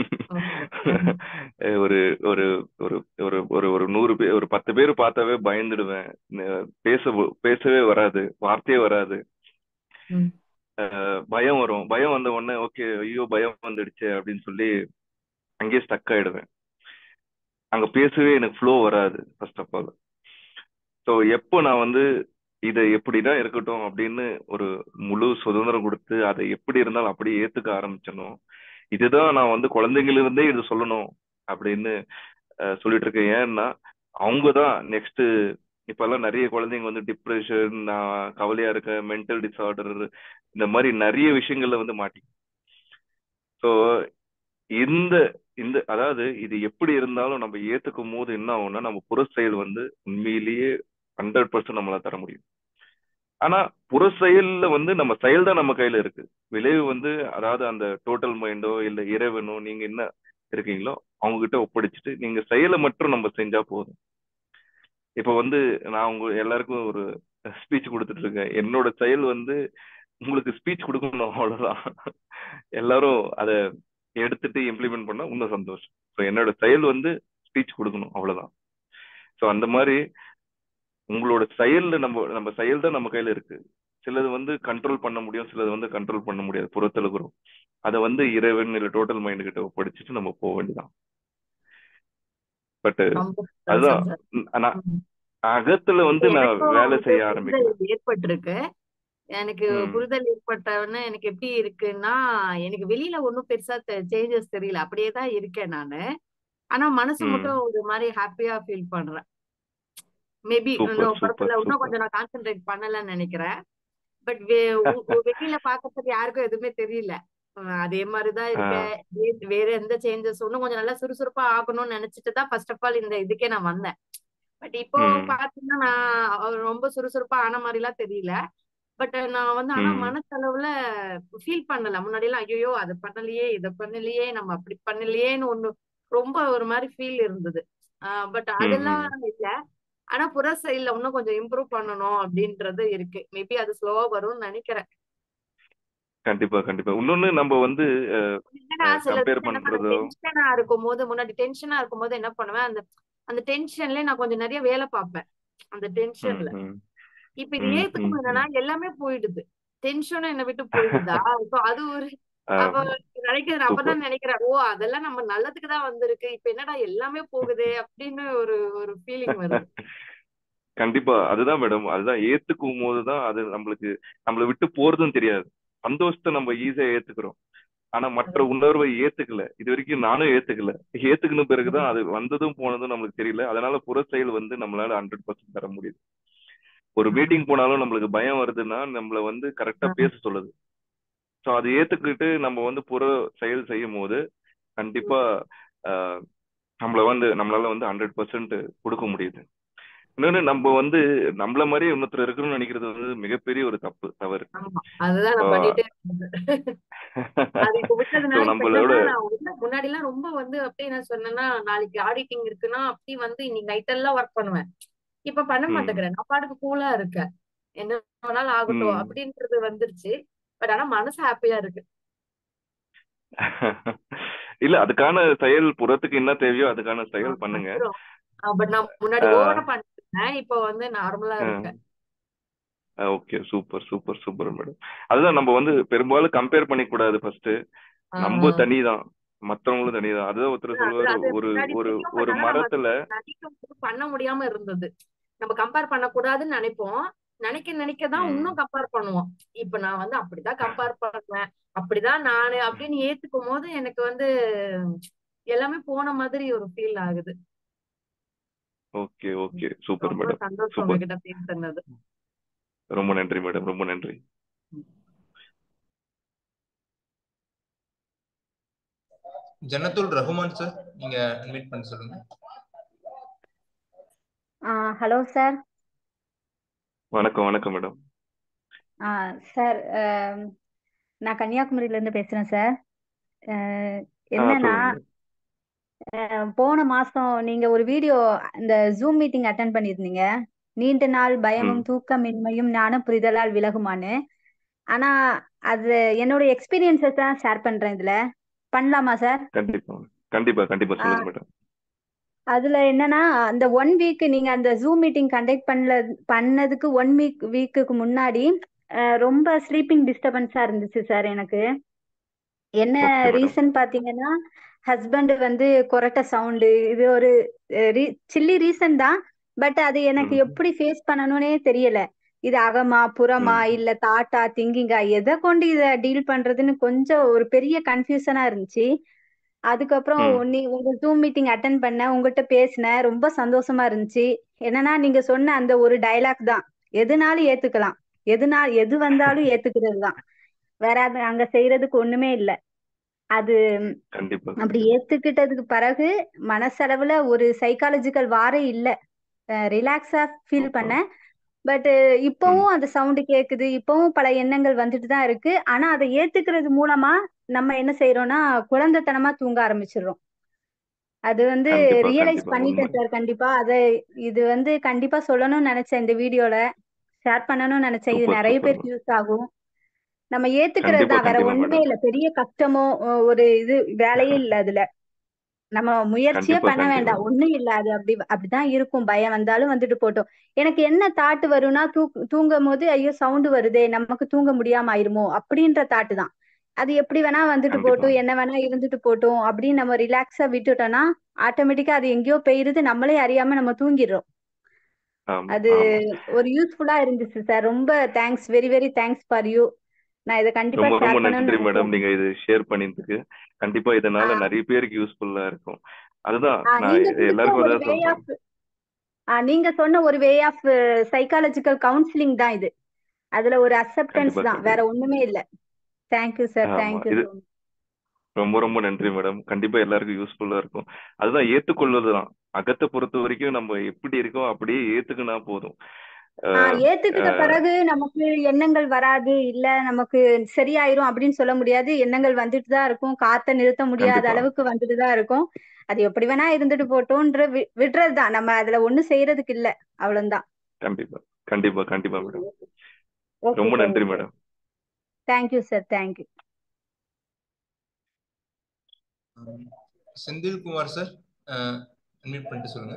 ஓகே ஒரு ஒரு ஒரு ஒரு ஒரு ஒரு நூறு பேர் ஒரு பத்து பேர் பார்த்தாவே பயந்துடுவேன் ந- பேச பேசவே வராது வார்த்தையே வராது ம் அஹ் பயம் வரும் பயம் வந்த உடனே ஓகே ஐயோ பயம் வந்துடுச்சு அப்படின்னு சொல்லி அங்கேயே ஸ்டக் ஆயிடுவேன் அங்க பேசவே எனக்கு ஃப்ளோ வராது ஃபர்ஸ்ட் ஆஃப் ஆல் ஸோ எப்போ நான் வந்து இதை எப்படிதான் இருக்கட்டும் அப்படின்னு ஒரு முழு சுதந்திரம் கொடுத்து அதை எப்படி இருந்தாலும் அப்படியே ஏத்துக்க ஆரம்பிச்சனோ இதுதான் நான் வந்து குழந்தைங்கள்ல இருந்தே இது சொல்லணும் அப்படின்னு அஹ், சொல்லிட்டு இருக்கேன் ஏன்னா அவங்க தான் நெக்ஸ்ட் இப்பெல்லாம் நிறைய குழந்தைங்க வந்து டிப்ரெஷன் நான் கவலையா இருக்கேன் மென்டல் டிசார்டர் இந்த மாதிரி நிறைய விஷயங்கள்ல வந்து மாட்டி ஸோ இந்த இந்த அதாவது இது எப்படி இருந்தாலும் நம்ம ஏத்துக்கும் போது என்ன ஆகும்னா நம்ம புற செயல் வந்து உண்மையிலேயே ஹண்ட்ரட் பர்சன்ட் நம்மளால தர முடியும் ஆனா புற செயல்ல வந்து நம்ம செயல் தான் நம்ம கையில இருக்கு விளைவு வந்து அதாவது அந்த டோட்டல் மைண்டோ இல்ல இறைவனோ நீங்க என்ன இருக்கீங்களோ அவங்க கிட்ட ஒப்படைச்சிட்டு நீங்க செயலை மட்டும் நம்ம செஞ்சா போதும் இப்ப வந்து நான் உங்க எல்லாருக்கும் ஒரு ஸ்பீச் கொடுத்துட்டு இருக்கேன் என்னோட செயல் வந்து உங்களுக்கு ஸ்பீச் கொடுக்கணும் அவ்வளவுதான் எல்லாரும் அதை எடுத்துட்டு இம்ப்ளிமெண்ட் பண்ணா இன்னும் சந்தோஷம் ஸோ என்னோட செயல் வந்து ஸ்பீச் கொடுக்கணும் அவ்வளவுதான் ஸோ அந்த மாதிரி உங்களோட செயல்ல நம்ம நம்ம செயல் தான் நம்ம கையில இருக்கு சிலது வந்து கண்ட்ரோல் பண்ண முடியும் சிலது வந்து கண்ட்ரோல் பண்ண முடியாது புறத்துல இருக்கிறோம் அதை வந்து இறைவன் இல்ல டோட்டல் மைண்ட் கிட்ட ஒப்படைச்சிட்டு நம்ம போக வேண்டியதான் பட் ரொம்ப அதுதான் சந்தோஷம் சார் ம், நான் ம். அகத்துல வந்து நான் எனக்கும் வேலை வந்து செய்ய ஆரம்பிக்கல புரிதல் ஏற்பட்டிருக்கு எனக்கு ம் புரிதல் ஏற்பட்டவொடனே எனக்கு எப்படி இருக்குன்னா எனக்கு வெளியில ஒன்றும் பெருசா சேஞ்சஸ் தெரியல அப்படியே தான் இருக்கேன் நானு ஆனா மனசு ம் மட்டும் ஒரு மாதிரி ஹாப்பியா ஃபீல் பண்றேன் மேபி சூப்பர் இன்னும் சூப்பர் படத்துல இன்னும் சூப்பர் கொஞ்சம் நான் கான்சென்ட்ரேட் பண்ணலன்னு நினைக்கிறேன் பட் வெளியில பார்க்கறதுக்கு யாருக்கும் எதுவுமே தெரியல அஹ் அதே மாதிரிதான் இருக்க வே- வேற எந்த சேஞ்சஸ் இன்னும் கொஞ்சம் நல்லா சுறுசுறுப்பா ஆகணும்னு நினைச்சிட்டு தான் ஃபர்ஸ்ட் ஆஃப் ஆல் இந்த இதுக்கே நான் வந்தேன் பட் இப்போ ம் பாத்தீங்கன்னா நான் அவர் ரொம்ப சுறுசுறுப்பா ஆன மாதிரி எல்லாம் தெரியல பட் நான் வந்து ஆனா ம் மனசளவுல ஃபீல் பண்ணல முன்னாடி எல்லாம் ஐயோ அதை பண்ணலையே இதை பண்ணலையே நம்ம அப்படி பண்ணலையேன்னு ஒண்ணு ரொம்ப ஒரு மாதிரி ஃபீல் இருந்தது பட் ம் அதெல்லாம் ம் இல்ல ஆனா புற சைட்ல இன்னும் கொஞ்சம் இம்ப்ரூவ் பண்ணணும் அப்படின்றது இருக்கு மேபி அது ஸ்லோவா வரும்னு நினைக்கிறேன் கண்டிப்பா கண்டிப்பா இன்னொன்னு நம்ம வந்து என்னடா சில கம்பேர் விஷயம் என்ன பண்ண பண்றதோ டென்ஷனா இருக்கும் போது முன்னாடி டென்ஷனா இருக்கும் போது என்ன பண்ணுவேன் அந்த அந்த டென்ஷன்ல நான் கொஞ்சம் நிறைய வேலை பார்ப்பேன் அந்த ம் டென்ஷன்ல ம் இப்ப இது ம் ஏத்துக்கும் ம் என்னன்னா ம் எல்லாமே போயிடுது டென்ஷனும் என்னை விட்டு போயிடுதா இப்போ அது ஒரு அப்ப ஆமா நினைக்கிறது சூப்பர் அப்பதான் நினைக்கிறேன் ஓ அதெல்லாம் நம்ம நல்லதுக்கு தான் வந்திருக்கு இப்ப என்னடா எல்லாமே போகுதே அப்படின்னு ஒரு ஒரு ஃபீலிங் வருது கண்டிப்பா அதுதான் மேடம் அதுதான் ஏத்துக்கும் போதுதான் அது நம்மளுக்கு நம்மள விட்டு போறதும் தெரியாது சந்தோஷத்தை நம்ம ஈஸியா ஏத்துக்கிறோம் ஆனா மற்ற உணர்வை ஏத்துக்கல இது வரைக்கும் நானும் ஏத்துக்கல ஏத்துக்கின பிறகுதான் அது வந்ததும் போனதும் நம்மளுக்கு தெரியல அதனால புற செயல் வந்து நம்மளால ஹண்ட்ரட் பர்சன்ட் தர முடியுது ஒரு மீட்டிங் போனாலும் நம்மளுக்கு பயம் வருதுன்னா நம்மள வந்து கரெக்டா பேச சொல்லுது சோ அது ஏத்துக்கிட்டு நம்ம வந்து புற செயல் செய்யும் போது கண்டிப்பா ஆஹ், நம்மள வந்து நம்மளால வந்து ஹண்ட்ரட் பர்சன்ட் கொடுக்க முடியுது இன்னொன்னு நம்ம வந்து நம்மள மாதிரியே இன்னொருத்தர் இருக்கணும்னு நினைக்கிறது வந்து மிகப்பெரிய ஒரு தப்பு தவறு ஆமா அதுதான் நான் இப்போ பண்ணிட்டே இருந்தேன் அது இப்ப ஸோ விட்டதுனால இப்ப நம்மளோட என்னன்னா நான் உள்ள- முன்னாடி எல்லாம் ரொம்ப வந்து அப்படியே என்ன சொன்னேன்னா நாளைக்கு ஆடிட்டிங் இருக்குன்னா அப்படி வந்து இன்னைக்கு நைட் எல்லாம் ஒர்க் பண்ணுவேன் இப்ப பண்ண ம் மாட்டேங்கிறேன் நான் பாட்டுக்கு கூலா இருக்கேன் என்ன வேணாலும் ஆகட்டும் ம் அப்படின்றது வந்துருச்சு பட் ஆனா மனசு ஹாப்பியா இருக்கு இல்ல அதுக்கான செயல் புறத்துக்கு என்ன தேவையோ அதுக்கான செயல் ஆமா, பண்ணுங்க வந்துரும் பட் நான் முன்னாடி ஆஹ் ஓவரா பண்ணிருந்தேன் இப்ப வந்து நார்மலா இருக்கேன் okay super super super madam அதுதான் நம்ம வந்து பெரும்பாலும் கம்பேர் பண்ணிக்க கூடாது ஃபர்ஸ்ட் நம்ம ஆஹ் தனிதான் மத்தவங்களும் தனிதான் அதுதான் ஒருத்தர் அது சொல்லுவாரு அது ஒரு முன்னாடி ஒரு தெரியும் ஒரு பட் ஆனா நம்ம அது மரத்துல நினைக்கும் போது பண்ண முடியாம இருந்தது நம்ம கம்பேர் பண்ணக்கூடாதுன்னு நினைப்போம் நினைக்க நினைக்க தான் ம், இன்னும் கம்பேர் பண்ணுவோம் இப்ப நான் வந்து அப்படிதான் கம்பேர் பண்ணுவேன் அப்படிதான் நானு அப்படின்னு ஏத்துக்கும் போது எனக்கு வந்து எல்லாமே போன மாதிரி ஒரு ஃபீல் ஆகுது ஓகே ஓகே சூப்பர் ரொம்ப மேடம் சந்தோஷம் சூப்பர் உங்ககிட்ட பேசுனது ரொம்ப நன்றி மேடம் ரொம்ப நன்றி ஜன்னத்துல் ரஹ்மான் சார் நீங்க அட்மிட் பண்ண சொல்லுங்க ஹலோ சார் வணக்கம் வணக்கம் மேடம் சார் நான் கன்னியாகுமரியில இருந்து பேசுறேன் சார் அஹ், ஆ என்னன்னா சொல்லுங்க அஹ், போன மாசம் நீங்க ஒரு வீடியோ இந்த ஜூம் மீட்டிங் அட்டன் பண்ணியிருந்தீங்க நீண்ட நாள் ம் பயமும் தூக்கமின்மையும் ஞான புரிதலால் விலகுமான்னு ஆனா அது என்னோட எக்ஸ்பீரியன்ஸஸ் தான் ஷேர் பண்றேன் இதுல பண்ணலாமா சார் கண்டிப்பா கண்டிப்பா கண்டிப்பா சொல்லுங்க மேடம் அதுல என்னன்னா அந்த ஒன் வீக் நீங்க அந்த ஜூம் மீட்டிங் கண்டக்ட் பண்ணல பண்ணதுக்கு ஒன் வீக் வீக்குக்கு முன்னாடி அஹ், ரொம்ப ஸ்லீப்பிங் டிஸ்டர்பன்ஸா இருந்துச்சு சார் எனக்கு என்ன ஓகே மேடம் ரீசன் பாத்தீங்கன்னா ஹஸ்பண்ட் வந்து கொரட்ட சவுண்டு இது ஒரு சில்லி ரீசன் தான் பட் அது எனக்கு ம் எப்படி ஃபேஸ் பண்ணணும்னே தெரியல இது அகமா புறமா ம் இல்ல தாட்டா திங்கிங்கா எதை கொண்டு இதை டீல் பண்றதுன்னு கொஞ்சம் ஒரு பெரிய கன்ஃபியூஷனா இருந்துச்சு அதுக்கப்புறம் ம் நீ உங்க ஜூம் மீட்டிங் அட்டன் பண்ண உங்ககிட்ட பேசினேன் ரொம்ப சந்தோஷமா இருந்துச்சு என்னன்னா நீங்க சொன்ன அந்த ஒரு டயலாக் தான் எதுனாலும் ஏத்துக்கலாம் எதுனா எது வந்தாலும் ஏத்துக்கிறது தான் வேற அது அங்க செய்யறதுக்கு ஒண்ணுமே இல்ல அது கண்டிப்பா அப்படி கண்டிப்பா ஏத்துக்கிட்டதுக்கு பிறகு மனசளவுல ஒரு சைக்காலஜிக்கல் வாரே இல்ல ரிலாக்ஸா ஃபீல் சூப்பர் பண்ணேன் பட் ம் இப்பவும் அந்த சவுண்டு கேக்குது இப்பவும் பல எண்ணங்கள் வந்துட்டு தான் இருக்கு ஆனா அதை ஏத்துக்கிறது மூலமா நம்ம என்ன செய்யறோம்னா குழந்தைத்தனமா தூங்க ஆரம்பிச்சிடுறோம் அது வந்து கண்டிப்பா ரியலைஸ் கண்டிப்பா உண்மை பண்ணிட்டேன் சார் கண்டிப்பா அதை இது வந்து கண்டிப்பா சொல்லணும்னு நினைச்சேன் இந்த வீடியோல ஷேர் பண்ணணும்னு நினைச்சேன் இது சூப்பர் நிறைய சூப்பர் பேருக்கு யூஸ் ஆகும் நம்ம ஏத்துக்கிறது கண்டிப்பா தான் வேற கண்டிப்பா ஒண்ணுமே மேடம் இல்ல பெரிய கஷ்டமோ ஒ- ஒரு இது வேலையே இல்ல அதுல நம்ம முயற்சியே கண்டிப்பா பண்ண கண்டிப்பா வேண்டாம் ஒண்ணும் இல்ல அது அப்படி அப்படிதான் இருக்கும் பயம் வந்தாலும் வந்துட்டு போட்டோம் எனக்கு என்ன தாட்டு வரும்னா தூ தூங்கும் போது ஐயோ சவுண்ட் வருதே நமக்கு தூங்க முடியாம ஆயிருமோ அப்படின்ற தாட்டு தான் அது எப்படி வேணா வந்துட்டு கண்டிப்பா போட்டும் என்ன வேணா இருந்துட்டு போட்டும் அப்படின்னு நம்ம ரிலாக்ஸா விட்டுட்டோம்னா ஆட்டோமேட்டிக்கா அது எங்கேயோ போயிருது நம்மளே அறியாம நம்ம தூங்கிடுறோம் ஆமா அது ஆமா ஒரு யூஸ்ஃபுல்லா இருந்துச்சு சார் ரொம்ப thanks very very thanks for you நான் இதை கண்டிப்பா ரொம்ப ரொம்ப ஷேர் பண்ணணும்னு நன்றி மேடம் நினைச்சேன் நீங்க இது ஷேர் பண்ணினதுக்கு கண்டிப்பா இதனால ஆஹ் நிறைய பேருக்கு யூஸ்ஃபுல்லா இருக்கும் அதுதான் ஆஹ் நான் நீங்க இது கொடுத்த எல்லாருக்கும் ஒரு தான் வே சொல்றேன் ஆஃப் நீங்க சொன்ன ஒரு வே ஆஃப் சைக்காலஜிக்கல் கவுன்சிலிங் தான் இது அதுல ஒரு அக்செப்டன்ஸ் கண்டிப்பா தான் வேற கண்டிப்பா ஒண்ணுமே இல்ல தேங்க்யூ சார் ஆமா தேங்க்யூ இது ஸோ மச் ரொம்ப ரொம்ப நன்றி மேடம் கண்டிப்பா எல்லாருக்கும் யூஸ்ஃபுல்லா இருக்கும் அதுதான் ஏத்துக்கொள்வதுதான் அகத்தை பொறுத்த வரைக்கும் நம்ம எப்படி இருக்கோம் அப்படியே ஏத்துக்கினா போதும் ஆஹ் அஹ் ஏத்துக்கிட்ட அஹ் பிறகு நமக்கு எண்ணங்கள் வராது இல்ல நமக்கு சரியாயிரும் அப்படின்னு சொல்ல முடியாது எண்ணங்கள் வந்துட்டு தான் இருக்கும் காத்த நிறுத்த முடியாத கண்டிப்பா அளவுக்கு வந்துட்டு தான் இருக்கும் அது எப்படி வேணா இருந்துட்டு போட்டோன்ற வி விடுறது தான் நம்ம அதுல ஒண்ணும் செய்யறதுக்கு இல்ல அவ்வளவுதான் கண்டிப்பா கண்டிப்பா கண்டிப்பா மேடம் ஓகே ரொம்ப சார் நன்றி okay madam thank you sir thank you Senthilkumar sir unmute பண்ணிட்டு சொல்லுங்க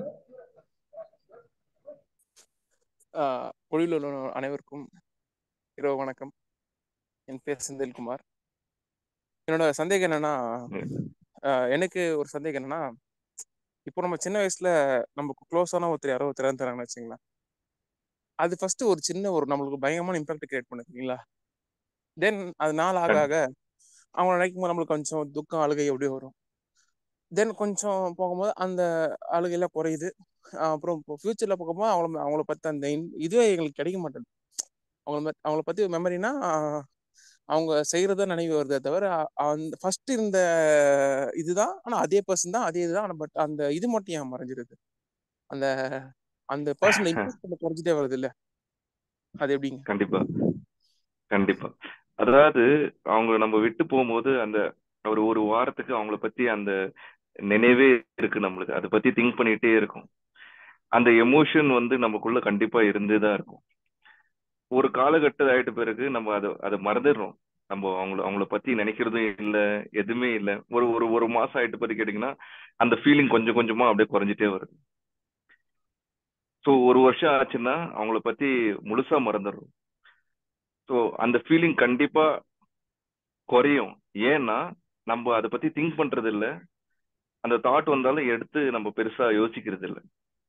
ஆஹ் ஒளியில் உள்ள அனைவருக்கும் இரவு வணக்கம் என் பேர் செந்தில்குமார் என்னோட சந்தேகம் என்னன்னா ம், ஆஹ் எனக்கு ஒரு சந்தேகம் என்னன்னா இப்போ நம்ம சின்ன வயசுல நமக்கு க்ளோஸான ஒருத்தர் யாரோ ஒருத்தர் தராங்கன்னு வச்சுங்களேன் அது ஃபர்ஸ்ட் ஒரு சின்ன ஒரு நம்மளுக்கு பயங்கரமான இம்பாக்ட் கிரியேட் பண்ணுது இல்லைங்களா தென் அது நாள் ஆக கண்டி- ஆக அவங்க நினைக்கும் போது நம்மளுக்கு கொஞ்சம் துக்கம் அழுகை எப்படி வரும் தென் கொஞ்சம் போகும்போது அந்த அழுகையெல்லாம் குறையுது ஆஹ் அப்புறம் இப்போ ஃபியூச்சர்ல பார்க்கும்போது அவங்கள அவங்கள பத்தி அந்த in- இதுவே எங்களுக்கு கிடைக்க மாட்டேங்குது அவங்கள ம- அவங்கள பத்தி மெமரினா அவங்க செய்யறத நினைவு வருதே தவிர அ- அந்த ஃபர்ஸ்ட் இருந்த இதுதான் ஆனா அதே பர்சன் தான் அதே இதுதான் பட் அந்த இது மட்டும் ஏன் மறைஞ்சிருது அந்த அந்த பர்சனோட இம்பாக்ட் குறைஞ்சிட்டே வருது இல்ல அது எப்படிங்க கண்டிப்பா கண்டிப்பா அதாவது அவங்க நம்ம விட்டு போகும்போது அந்த ஒரு ஒரு வாரத்துக்கு அவங்கள பத்தி அந்த நினைவே இருக்கு நம்மளுக்கு அதை பத்தி திங்க் பண்ணிட்டே இருக்கும் அந்த எமோஷன் வந்து நமக்குள்ள கண்டிப்பா இருந்துதான் இருக்கும் ஒரு காலகட்டம் ஆயிட்ட பிறகு நம்ம அதை அதை மறந்துடுறோம் நம்ம அவங்கள அவங்கள பத்தி நினைக்கிறதும் இல்ல எதுவுமே இல்ல ஒரு ஒரு ஒரு மாசம் ஆயிட்டு பிறகு கேட்டீங்கன்னா அந்த ஃபீலிங் கொஞ்சம் கொஞ்சமா அப்படியே குறைஞ்சிட்டே வருது ஸோ ஒரு வருஷம் ஆச்சுன்னா அவங்கள பத்தி முழுசா மறந்துடுறோம் ஸோ அந்த ஃபீலிங் கண்டிப்பா குறையும் ஏன்னா நம்ம அதை பத்தி திங்க் பண்றது இல்ல அந்த தாட் வந்தாலும் எடுத்து நம்ம பெருசா யோசிக்கிறது இல்ல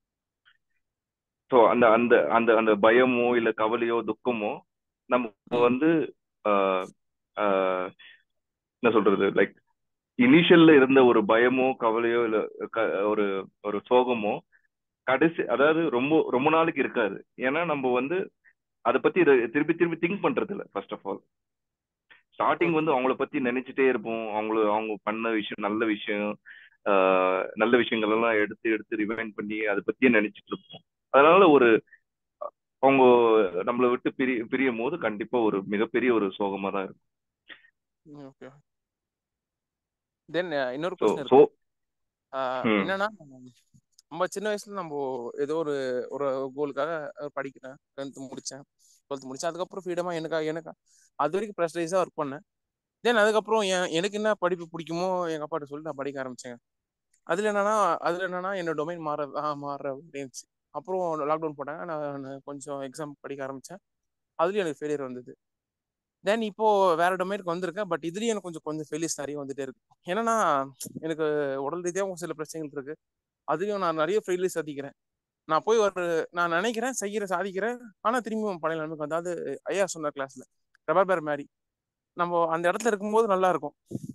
ஸோ அந்த அந்த அந்த அந்த பயமோ இல்ல கவலையோ துக்கமோ நம்ம ம் வந்து ஆஹ், ஆஹ், என்ன சொல்றது லைக் இனிஷியல்ல இருந்த ஒரு பயமோ கவலையோ இல்ல க- ஒரு ஒரு சோகமோ கடைசி அதாவது ரொம்ப ரொம்ப நாளைக்கு இருக்காது ஏன்னா நம்ம வந்து அதை பத்தி இத திருப்பி திருப்பி திங்க் பண்றது இல்ல first of all starting okay வந்து அவங்கள பத்தி நினைச்சிட்டே இருப்போம் அவங்கள அவங்க பண்ண விஷயம் நல்ல விஷயம் ஆஹ் நல்ல விஷயங்கள் எல்லாம் எடுத்து எடுத்து ரிவைண்ட் பண்ணி அதை பத்தியே நினைச்சிட்டு இருப்போம் அதனால ஒரு அவங்க நம்மளை விட்டு பிரி பிரியும் போது கண்டிப்பா ஒரு மிகப்பெரிய ஒரு சோகமா தான் இருக்கும் ஓகே தென் இன்னொரு ஸோ கொஸ்டின் ஸோ இருக்கு ஆஹ் ம் என்னன்னா நம்ம சின்ன வயசுல நம்ம ஏதோ ஒரு ஒரு கோலுக்காக படிக்கிறேன் டென்த் முடிச்சேன் டுவெல்த் முடிச்சேன் அதுக்கப்புறம் ஃப்ரீடமா எனக்கா எனக்கு அது வரைக்கும் ப்ரெஷரைஸாக ஒர்க் பண்ணேன் தென் அதுக்கப்புறம் என் எனக்கு என்ன படிப்பு பிடிக்குமோ எங்க அப்பாட்ட சொல்லி நான் படிக்க ஆரம்பிச்சேன் அதுல என்னன்னா அதுல என்னன்னா என்னோட டொமைன் மாற ஆ, மாற இருந்துச்சு அப்புறம் லாக்டவுன் போட்டாங்க நான் நான் கொஞ்சம் எக்ஸாம் படிக்க ஆரம்பிச்சேன் அதுலயும் எனக்கு ஃபெயிலியர் வந்தது தென் இப்போ வேற டொமைனுக்கு வந்திருக்கேன் பட் இதுலயும் எனக்கு கொஞ்சம் கொஞ்சம் ஃபெயிலியர்ஸ் நிறைய வந்துட்டே இருக்கு ஏன்னா எனக்கு உடல் ரீதியாக சில பிரச்சனைகள் இருக்கு அதுலயும் நான் நிறைய ஃபெயிலியர்ஸ் சந்திக்கிறேன் நான் போய் ஒரு நான் நினைக்கிறேன் செய்யற சாதிக்கிறேன் ஆனா திரும்பியும் பழைய நிலைமைக்கு வந்து அதாவது ஐயா சொன்ன கிளாஸ்ல ரப்பர் பேர் மாதிரி நம்ம அந்த இடத்துல இருக்கும்போது நல்லா இருக்கும்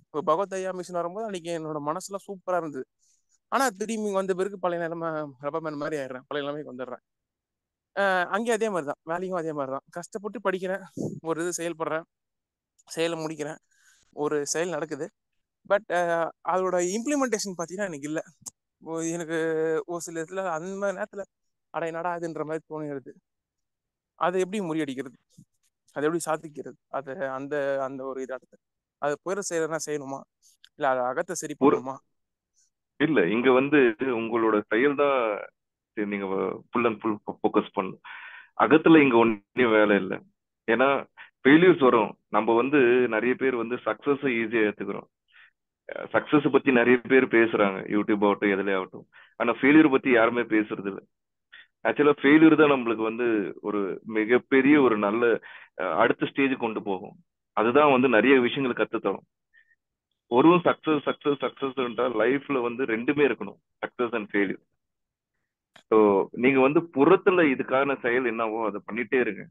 இப்போ பகவத் ஐயா மிஷின் வரும்போது அன்னைக்கு என்னோட மனசுலாம் சூப்பரா இருந்தது ஆனா திரும்பி வந்த பிறகு பழைய நிலைமை ரப்பமேன் மாதிரி ஆயிடுறேன் பழைய நிலைமைக்கு வந்துடுறேன் அஹ் அங்கேயும் அதே மாதிரி தான் வேலையும் அதே மாதிரி தான் கஷ்டப்பட்டு படிக்கிறேன் ஒரு இது செயல்படுறேன் செயலை முடிக்கிறேன் ஒரு செயல் நடக்குது பட் அதோட இம்ப்ளிமெண்டேஷன் பார்த்தீங்கன்னா எனக்கு இல்லை எனக்கு ஒரு சில இடத்துல அந்த மாதிரி நேரத்தில் அடை நடாதுன்ற மாதிரி தோணிடுது அதை எப்படி முறியடிக்கிறது அதை எப்படி சாதிக்கிறது அது அந்த அந்த ஒரு இதாட்டு அது புயல செய்யறதுனா செய்யணுமா இல்ல அதை அகத்தை சரி ஒரு பண்ணணுமா இல்ல இங்க வந்து உங்களோட செயல் தான் நீங்க ஃபுல் அண்ட் ஃபுல் ஃபோக்கஸ் பண்ணணும் அகத்துல இங்க ஒன்றும் வேலை இல்லை ஏன்னா ஃபெயிலியர்ஸ் வரும் நம்ம வந்து நிறைய பேர் வந்து சக்சஸ் ஈஸியா ஏத்துக்கிறோம் சக்சஸ் பத்தி நிறைய பேர் பேசுறாங்க யூடியூப் ஆகட்டும் எதுல ஆகட்டும் ஆனா ஃபெயிலியர் பத்தி யாருமே பேசுறது இல்லை ஆக்சுவலா ஃபெயிலியர் தான் நம்மளுக்கு வந்து ஒரு மிகப்பெரிய ஒரு நல்ல அஹ், அடுத்த ஸ்டேஜ் கொண்டு போகும் அதுதான் வந்து நிறைய விஷயங்கள் கத்து தரும் ஒரு சக்சஸ் சக்சஸ் சக்சஸ் லைஃப்ல வந்து ரெண்டுமே இருக்கணும் சக்சஸ் அண்ட் ஃபெயிலியர் ஸோ நீங்க வந்து புறத்துல இதுக்கான செயல் என்னவோ அதை பண்ணிட்டே இருங்க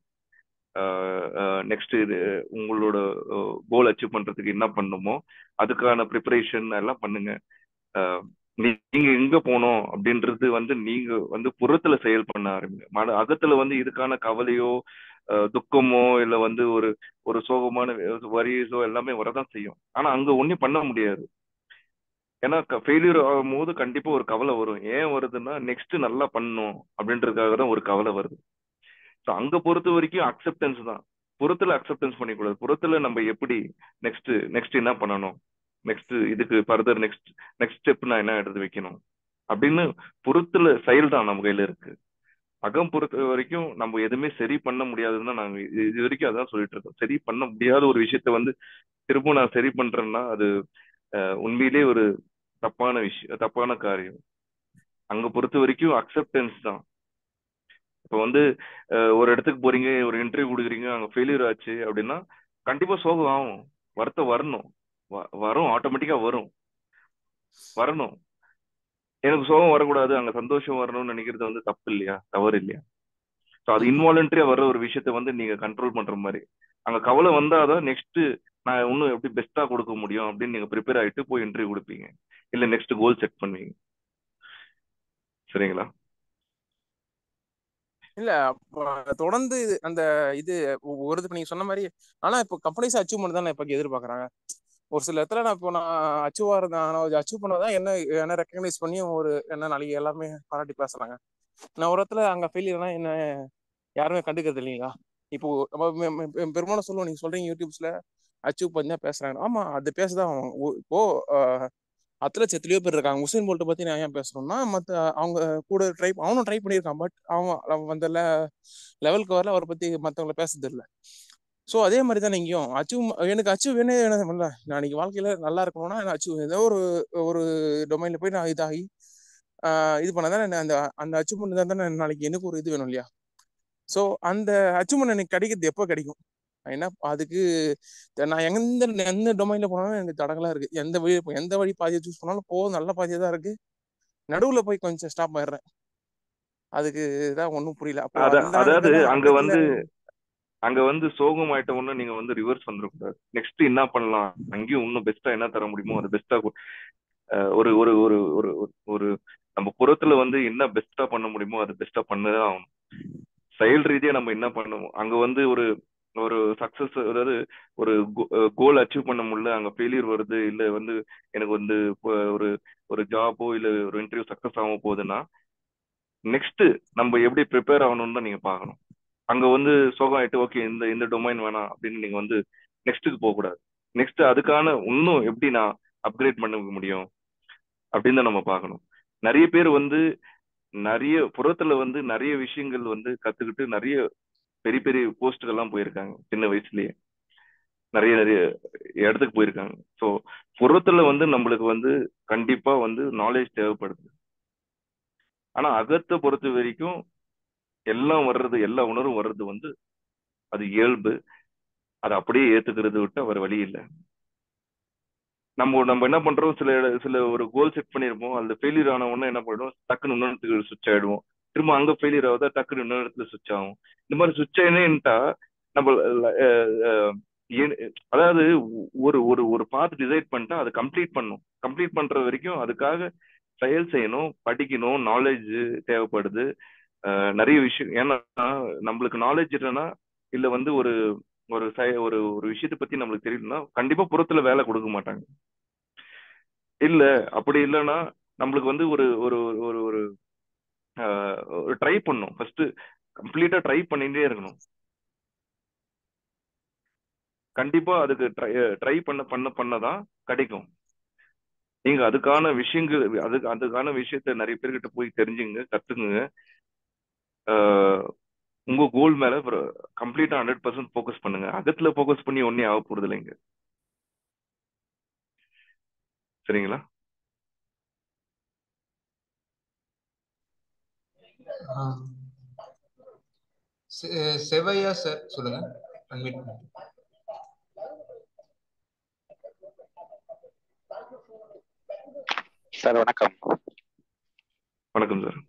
நெக்ஸ்ட் இது உங்களோட கோல் அச்சீவ் பண்றதுக்கு என்ன பண்ணணுமோ அதுக்கான ப்ரிப்பரேஷன் எல்லாம் பண்ணுங்க அஹ், நீங்க எங்க போனோம் அப்படின்றது வந்து நீங்க வந்து புறத்துல செயல் பண்ண ஆரம்பிங்க மன அகத்துல வந்து இதுக்கான கவலையோ அஹ், துக்கமோ இல்ல வந்து ஒரு ஒரு சோகமான வரியஸோ எல்லாமே வரதான் செய்யும் ஆனா அங்க ஒண்ணும் பண்ண முடியாது ஏன்னா ஃபெயிலியர் ஆகும்போது கண்டிப்பா ஒரு கவலை வரும் ஏன் வருதுன்னா நெக்ஸ்ட் நல்லா பண்ணணும் அப்படின்றதுக்காக தான் ஒரு கவலை வருது ஸோ அங்க பொறுத்த வரைக்கும் அக்செப்டன்ஸ் தான் புறத்துல அக்செப்டன்ஸ் பண்ணிக்கூடாது புறத்துல நம்ம எப்படி நெக்ஸ்ட் நெக்ஸ்ட் என்ன பண்ணணும் நெக்ஸ்ட் இதுக்கு ஃபர்தர் நெக்ஸ்ட் நெக்ஸ்ட் ஸ்டெப் நான் என்ன எடுத்து வைக்கணும் அப்படின்னு புறத்துல செயல் தான் நம்ம கையில இருக்கு அகம் பொறுத்த வரைக்கும் நம்ம எதுவுமே சரி பண்ண முடியாதுன்னு தான் நாங்க இது இது வரைக்கும் அதான் சொல்லிட்டு இருக்கோம் சரி பண்ண முடியாத ஒரு விஷயத்த வந்து திரும்ப நான் சரி பண்றேன்னா அது அஹ், உண்மையிலே ஒரு தப்பான விஷயம் தப்பான காரியம் அங்க பொறுத்த வரைக்கும் அக்செப்டன்ஸ் தான் இப்போ வந்து அஹ், ஒரு இடத்துக்கு போறீங்க ஒரு இன்டர்வியூ கொடுக்குறீங்க அங்க ஃபெயிலியர் ஆச்சு அப்படின்னா கண்டிப்பா சோகம் ஆகும் வருத்தம் வரணும் வ- வரும் ஆட்டோமேட்டிக்கா வரும் வரணும் எனக்கு சோகம் வரக்கூடாது அங்க சந்தோஷம் வரணும்னு நினைக்கிறது வந்து தப்பு இல்லையா தவறு இல்லையா ஸோ அது இன்வாலண்டரியா வர்ற ஒரு விஷயத்த வந்து நீங்க கண்ட்ரோல் பண்ற மாதிரி அங்க கவலை வந்தாதான் நெக்ஸ்ட் நான் இன்னும் எப்படி பெஸ்டா கொடுக்க முடியும் அப்படின்னு நீங்க ப்ரிப்பேர் ஆயிட்டு போய் இன்டர்வியூ கொடுப்பீங்க இல்ல நெக்ஸ்ட் கோல் செட் பண்ணுவீங்க சரிங்களா இல்ல அப்ப தொடர்ந்து அந்த இது ஒரு இது நீங்க சொன்ன மாதிரி ஆனா இப்போ கம்பெனிஸ் அச்சீவ்மெண்ட் தான் இப்ப எதிர்பார்க்கறாங்க ஒரு சில இடத்துல நான் இப்போ நான் அச்சீவ் ஆகிறேன் அச்சீவ் பண்ணாதான் என்ன என்ன ரெக்கக்னைஸ் பண்ணி ஒரு என்ன நாளைக்கு எல்லாருமே பாராட்டி பேசுறாங்க நான் ஒரு இடத்துல அங்க ஃபெயிலியர்னா என்ன யாருமே கண்டுக்கிறது இல்லைங்களா இப்போ நம்ம பெ- பெ- பெ- பெரும்பாலும் சொல்லுவோம் நீங்க சொல்றீங்க யூடியூப்ஸ்ல அச்சீவ் பண்ணி தான் பேசுறாங்க ஆமா அது பேசதான் ஆகணும். ஒ- இப்போ அத்லட்ஸ் எத்தனையோ பேர் இருக்காங்க உசேன் போல்ட்டை பத்தி நான் ஏன் பேசணும்னா மத்த அவங்க கூட ட்ரை அவனும் ட்ரை பண்ணியிருக்கான் பட் அவன் அவன் அந்த லெவலுக்கு வரல அவரை பத்தி மத்தவங்கள பேசுறது இல்ல ஸோ அதே மாதிரி தான் இங்கேயும் அச்சீவ் எனக்கு அச்சீவ் வேணும் என்ன பண்ணல நான் இன்னைக்கு வாழ்க்கையில நல்லா இருக்கணும்னா நான் அச்சீவ் ஏதோ ஒரு ஒரு டொமைன்ல போய் நான் இதாகி ஆஹ் இது பண்ணாதான் அந்த அந்த அச்சீவ்மெண்ட் தான் தானே நாளைக்கு எனக்கு ஒரு இது வேணும் இல்லையா ஸோ அந்த அச்சீவ்மெண்ட் எனக்கு கிடைக்கிறது எப்போ கிடைக்கும் நான் என்ன அதுக்கு த- நான் எந்த எந்த டொமைன்ல போனாலும் எனக்கு தடங்களா இருக்கு எந்த வழி எந்த வழி பாதையை சூஸ் பண்ணாலும் போதும் நல்ல பாதையா தான் இருக்கு நடுவுல போய் கொஞ்சம் ஸ்டாப் ஆயிடுறேன் அதுக்கு தான் ஒன்றும் புரியல அப்போ அத அந்த அதாவது இதெல்லாம் அங்க அகத்துல வந்து அங்க வந்து சோகம் ஆயிட்ட உடனே நீங்க வந்து ரிவர்ஸ் வந்துடக்கூடாது நெக்ஸ்ட் என்ன பண்ணலாம் அங்கேயும் இன்னும் பெஸ்டா என்ன தர முடியுமோ அது பெஸ்டா ஒரு ஒரு ஒரு ஒரு ஒரு- ஒரு நம்ம புறத்துல வந்து என்ன பெஸ்டா பண்ண முடியுமோ அது பெஸ்டா பண்ணதான் ஆகணும் செயல் ரீதியா நம்ம என்ன பண்ணுவோம் அங்க வந்து ஒரு ஒரு சக்சஸ் அதாவது ஒரு கோல் அச்சீவ் பண்ண முடியல அங்க ஃபெயிலியர் வருது இல்ல வந்து எனக்கு வந்து இப்போ ஒரு ஒரு ஜாபோ இல்ல ஒரு இன்டர்வியூ சக்சஸ் ஆகாம போகுதுன்னா நெக்ஸ்ட் நம்ம எப்படி ப்ரிப்பேர் ஆகணும்னு தான் நீங்க பார்க்கணும் அங்க வந்து சோகம் ஆயிட்டு ஓகே இந்த இந்த டொமைன் வேணாம் அப்படின்னு நீங்க வந்து நெக்ஸ்ட்டுக்கு போக கூடாது நெக்ஸ்ட் அதுக்கான இன்னும் எப்படி நான் அப்கிரேட் பண்ண முடியும் அப்படின்னு தான் நம்ம பார்க்கணும் நிறைய பேர் வந்து நிறைய புறத்துல வந்து நிறைய விஷயங்கள் வந்து கத்துக்கிட்டு நிறைய பெரிய பெரிய போஸ்ட்டுகள்லாம் போயிருக்காங்க சின்ன வயசுலயே நிறைய நிறைய இடத்துக்கு போயிருக்காங்க ஸோ புறத்துல வந்து நம்மளுக்கு வந்து கண்டிப்பா வந்து நாலேஜ் தேவைப்படுது ஆனா அகத்தை பொறுத்த வரைக்கும் எல்லாம் வர்றது எல்லா உணர்வும் வர்றது வந்து அது இயல்பு அதை அப்படியே ஏத்துக்கிறது விட்டு அவர் வழி இல்லை நம்ம நம்ம என்ன பண்றோம் சில இட- சில ஒரு கோல் செட் பண்ணிருப்போம் அந்த ஃபெயிலியர் ஆன உடனே என்ன பண்ணிடுவோம் டக்குன்னு இன்னொரு சுவிட்ச் ஆயிடுவோம் திரும்ப அங்க ஃபெயிலியர் ஆகுதா டக்குன்னு இன்னொரு இடத்துல சுவிட்ச் ஆகும் இந்த மாதிரி சுவிட்ச் ஆயினேன்ட்டா நம்ம அஹ், அஹ், ஏன்- அதாவது ஒரு ஒரு ஒரு பாத் டிசைட் பண்ணிட்டா அதை கம்ப்ளீட் பண்ணும் கம்ப்ளீட் பண்ற வரைக்கும் அதுக்காக ட்ரையல் செய்யணும் படிக்கணும் நாலேஜ் தேவைப்படுது அஹ் நிறைய விஷயம் ஏன்னா நம்மளுக்கு நாலேஜ் இல்லைன்னா இல்ல வந்து ஒரு ஒரு சை- ஒரு ஒரு விஷயத்தை பத்தி நம்மளுக்கு தெரியலன்னா கண்டிப்பா புறத்துல வேலை கொடுக்க மாட்டாங்க இல்ல அப்படி இல்லைன்னா நம்மளுக்கு வந்து ஒரு ஒரு ஒரு ஒரு ஒரு ட்ரை பண்ணும் ஃபர்ஸ்ட் கம்ப்ளீட்டா ட்ரை பண்ணிட்டே இருக்கணும் கண்டிப்பா அதுக்கு ட்ரை ட்ரை பண்ண பண்ண பண்ணதான் கிடைக்கும் நீங்க அதுக்கான விஷயங்கள் அதுக்கு அதுக்கான விஷயத்த நிறைய பேர்கிட்ட போய் தெரிஞ்சுங்க கத்துக்குங்க ஆஹ் உங்க கோல் மேல கம்ப்ளீட்டா ஹண்ட்ரட் பர்சன்ட் ஃபோக்கஸ் பண்ணுங்க அகத்துல ஃபோக்கஸ் பண்ணி ஒன்னே ஆக போறது இல்லைங்க சரிங்களா செ- செவையா சார் சொல்லுங்க அன்மியூட் சார் வணக்கம் வணக்கம் சார்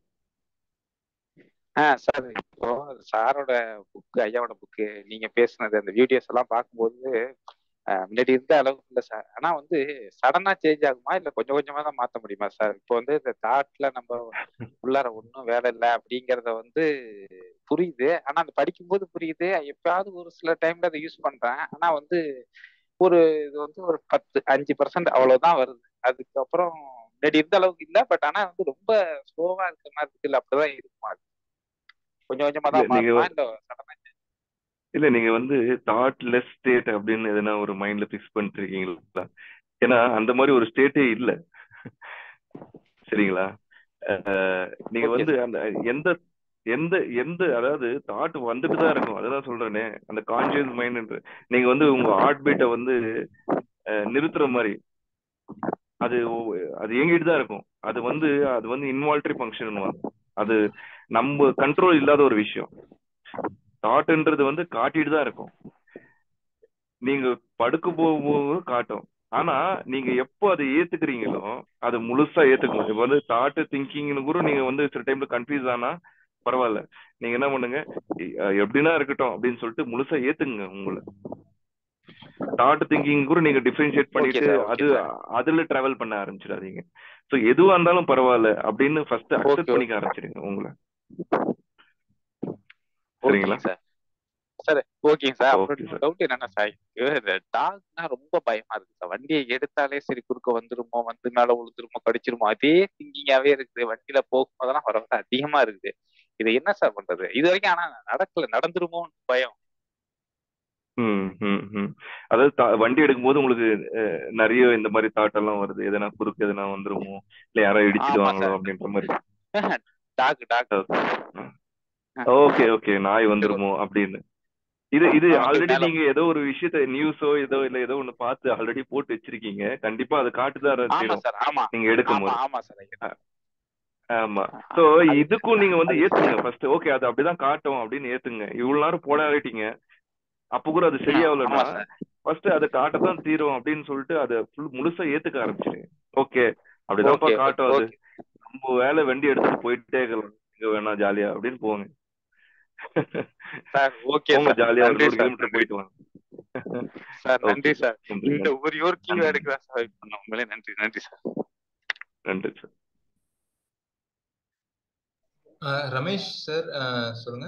ஆ சார் இப்போ சாரோட புக்கு ஐயாவோட புக்கு நீங்க பேசுனது அந்த வீடியோஸ் எல்லாம் பார்க்கும்போது அஹ், முன்னாடி இருந்த அளவுக்கு இல்லை சார் ஆனா வந்து சடனா சேஞ்ச் ஆகுமா இல்ல கொஞ்சம் கொஞ்சமா தான் மாத்த முடியுமா சார் இப்போ வந்து இந்த தாட்ல நம்ம உள்ளார ஒன்றும் வேலை இல்லை அப்படிங்கறத வந்து புரியுது ஆனா அந்த படிக்கும்போது புரியுது எப்பயாவது ஒரு சில டைம்ல அதை யூஸ் பண்றேன் ஆனா வந்து ஒரு இது வந்து ஒரு பத்து அஞ்சு பர்சன்ட் அவ்வளவுதான் வருது அதுக்கப்புறம் முன்னாடி இருந்த அளவுக்கு இல்லை பட் ஆனா வந்து ரொம்ப ஸ்லோவா இருக்கிற மாதிரி இருக்கு இல்ல அப்படிதான் இருக்குமா அது? கொஞ்சம் கொஞ்சமா தான் இல்ல, நீங்க மாறுமா வ- இல்ல சடனா இல்ல நீங்க வந்து தாட் லெஸ் ஸ்டேட் அப்படின்னு எதனா ஒரு மைண்ட்ல பிக்ஸ் பண்ணிட்டு இருக்கீங்களா ஏன்னா அந்த மாதிரி ஒரு ஸ்டேட்டே இல்ல சரிங்களா அஹ் நீங்க ஓகே வந்து சார் அந்த எந்த எந்த எந்த அதாவது தாட் வந்துட்டு தான் இருக்கும் அதுதான் சொல்றேனே அந்த கான்சியஸ் மைண்ட் நீங்க வந்து உங்க ஹார்ட் பீட்டை வந்து அஹ், நிறுத்துற மாதிரி அது ஒ- அது இயங்கிட்டு தான் இருக்கும் அது வந்து அது வந்து இன்வால்ட்ரி ஃபங்க்ஷன் அது நம்ம கண்ட்ரோல் இல்லாத ஒரு விஷயம் தாட்ன்றது வந்து காட்டிட்டு தான் இருக்கும் நீங்க படுக்க போகும்போது காட்டும் ஆனா நீங்க எப்போ அதை ஏத்துக்கிறீங்களோ அது முழுசா ஏத்துக்கணும் இப்ப வந்து தாட் திங்கிங்னு கூட நீங்க வந்து சில டைம்ல கன்ஃபியூஸ் ஆனா பரவாயில்ல நீங்க என்ன பண்ணுங்க எ- எப்படின்னா இருக்கட்டும் அப்படின்னு சொல்லிட்டு முழுசா ஏத்துங்க உங்களை தாட் திங்கிங் கூட நீங்க டிஃபரன்ஷியேட் ஓகே பண்ணிட்டு சார் ஓகே அது சார் அதுல டிராவல் பண்ண ஆரம்பிச்சிடாதீங்க சோ எதுவா இருந்தாலும் பரவாயில்ல அப்படின்னு ஃபர்ஸ்ட் ஓகே அக்செப்ட் ஓகே பண்ணிக்க ஆரம்பிச்சிடுங்க உங்களை சரிங்களா ஓகேங்க சார் சார் ஓகேங்க சார் அப்புறம் ஓகே இன்னொரு சார் டவுட் என்னன்னா சார் இந்த டாக்னா ரொம்ப பயமா இருக்கு சார் வண்டியை எடுத்தாலே சரி குறுக்க வந்துருமோ வந்து மேல விழுந்துருமோ கடிச்சிருமோ அதே திங்கிங்காவே இருக்குது வண்டியில போகும்போதெல்லாம் வர வர அதிகமா இருக்குது இது என்ன சார் பண்றது இது வரைக்கும் ஆனா நடக்கல நடந்துருமோன்னு பயம் ம் ம் ம் அதாவது தா- வண்டி எடுக்கும்போது உங்களுக்கு அஹ், நிறைய இந்த மாதிரி தாட் எல்லாம் வருது எதனா குறுக்கு எதனா வந்துருமோ இல்ல யாரோ ஆமா இடிச்சிடுவாங்களோ சார் அப்படின்ற மாதிரி டாக் டாக் ஓகே ஓகே நாய் வந்துருமோ அப்படின்னு இது இது வந்து ஆல்ரெடி மேல நீங்க ஏதோ ஒரு விஷயத்த நியூஸோ ஏதோ இல்ல ஏதோ ஒண்ணு பார்த்து ஆல்ரெடி போட்டு வச்சிருக்கீங்க கண்டிப்பா அது காட்டுதான் ஆமா செய்யும் சார் ஆமா நீங்க எடுக்கும் ஆமா போது ஆமா சார் அ- ஆமா சோ அது இதுக்கும் நீங்க வந்து அது ஏத்துங்க ஃபர்ஸ்ட் ஓகே அது அப்படிதான் காட்டும் அப்படின்னு ஏத்துங்க இவ்வளவு நேரம் போராடிட்டீங்க அப்ப கூட அது ஆமா சரியாகலன்னா சார் ஃபர்ஸ்ட் அதை காட்டத்தான் தீரும் அப்படின்னு சொல்லிட்டு அதை ஃபுல் முழுசா ஏத்துக்க ஆரம்பிச்சிருங்க ஓகே அப்படிதான்ப்பா ஓகே ஓகே காட்டும் அது ஓகே நம்ம வேலை வண்டி எடுத்துட்டு போயிட்டே இருக்கலாம் எங்க வேணா ஜாலியா அப்படின்னு போங்க சார் ஓகே போங்க சார் ஜாலியா ஒரு நன்றி நூறு சார் கிலோமீட்டர் நன்றி போயிட்டு வாங்க சார் ஓகே நன்றி சார் சார் நன்றி இந்த நன்றி ஒரு ஒரு கீ நன்றி வேர்டுக்கு தான் சார் வெயிட் பண்ணோம் உங்களே நன்றி நன்றி சார் நன்றி சார் அஹ் ரமேஷ் சார் அஹ் சொல்லுங்க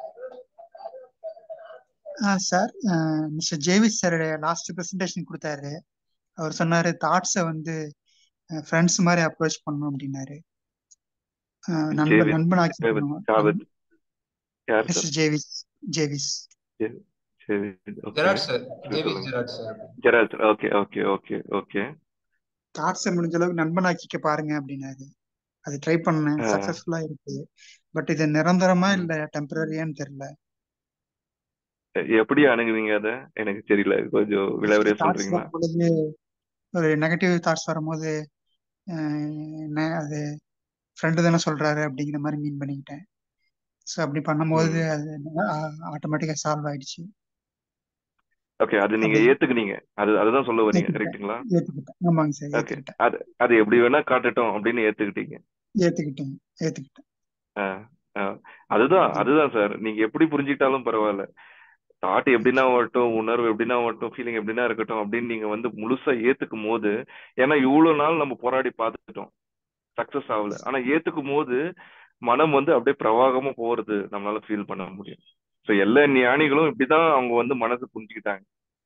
சார் மிஸ்டர் ஜேவிஸ் சாருடைய லாஸ்ட் ப்ரெசன்டேஷன் கொடுத்தாரு அவர் சொன்னாரு தாட்ஸை வந்து ஃப்ரெண்ட்ஸ் மாதிரி அப்ரோச் பண்ணணும் அப்படின்னாரு அஹ் நண்பன் ஜேவித் நண்பனாக்கி ஜேவித் பண்ணணும் ஜாவித் யார் சார் மிஸ்டர் ஜேவிஸ் ஜேவிஸ் ஜேவித் ஓகே ஜெராட் சார் சரி ஜேவிஸ் சொல்லுங்க Gerard sir Gerald okay okay okay okay தாட்ஸை முடிஞ்ச அளவுக்கு நண்பனாக்கிக்க பாருங்க அப்படின்னாரு அது ட்ரை பண்ணேன் சக்சஸ்ஃபுல்லா இருக்கு பட் இது நிரந்தரமா இல்ல டெம்பரரியான்னு தெரியல எப்படி அணுகுவீங்க அத எனக்கு தெரியல கொஞ்சம் விளைவரைய தாட்ஸ் சொல்றீங்களா வரும் பொழுது ஒரு நெகட்டிவ் தாட்ஸ் வரும்போது அஹ் என்ன அது ஃப்ரெண்டு தானே சொல்றாரு அப்படிங்கிற மாதிரி மீன் பண்ணிக்கிட்டேன் ஸோ அப்படி பண்ணும்போது ம் அது ஆட்டோமேட்டிக்கா சால்வ் ஆயிடுச்சு ஓகே அது நீங்க அப்படி ஏத்துக்குனீங்க அது அதுதான் சொல்ல வரீங்க ஏத்துக்கிட்டேன் கரெக்ட்டுங்களா ஏத்துக்கிட்டேன் ஆமாங்க சார் ஓகே ஏத்துக்கிட்டேன் அது அது எப்படி வேணா காட்டட்டும் அப்படின்னு ஏத்துக்கிட்டீங்க ஏத்துக்கிட்டேன் ஏத்துக்கிட்டேன் ஆ, ஆ. அதுதான் ம். அதுதான் சார் நீங்க எப்படி புரிஞ்சுக்கிட்டாலும் பரவாயில்ல தாட் எப்படின்னா வரட்டும் உணர்வு எப்படின்னா வரட்டும் ஃபீலிங் எப்படின்னா இருக்கட்டும் அப்படின்னு நீங்க வந்து முழுசா ஏத்துக்கும் போது ஏன்னா இவ்வளவு நாள் நம்ம போராடி பார்த்துட்டோம் சக்சஸ் ஆகல ஆனா ஏத்துக்கும் போது மனம் வந்து அப்படியே பிரவாகமா போறது நம்மளால ஃபீல் பண்ண முடியும் ஸோ எல்லா ஞானிகளும் இப்படிதான் அவங்க வந்து மனசு புரிஞ்சுக்கிட்டாங்க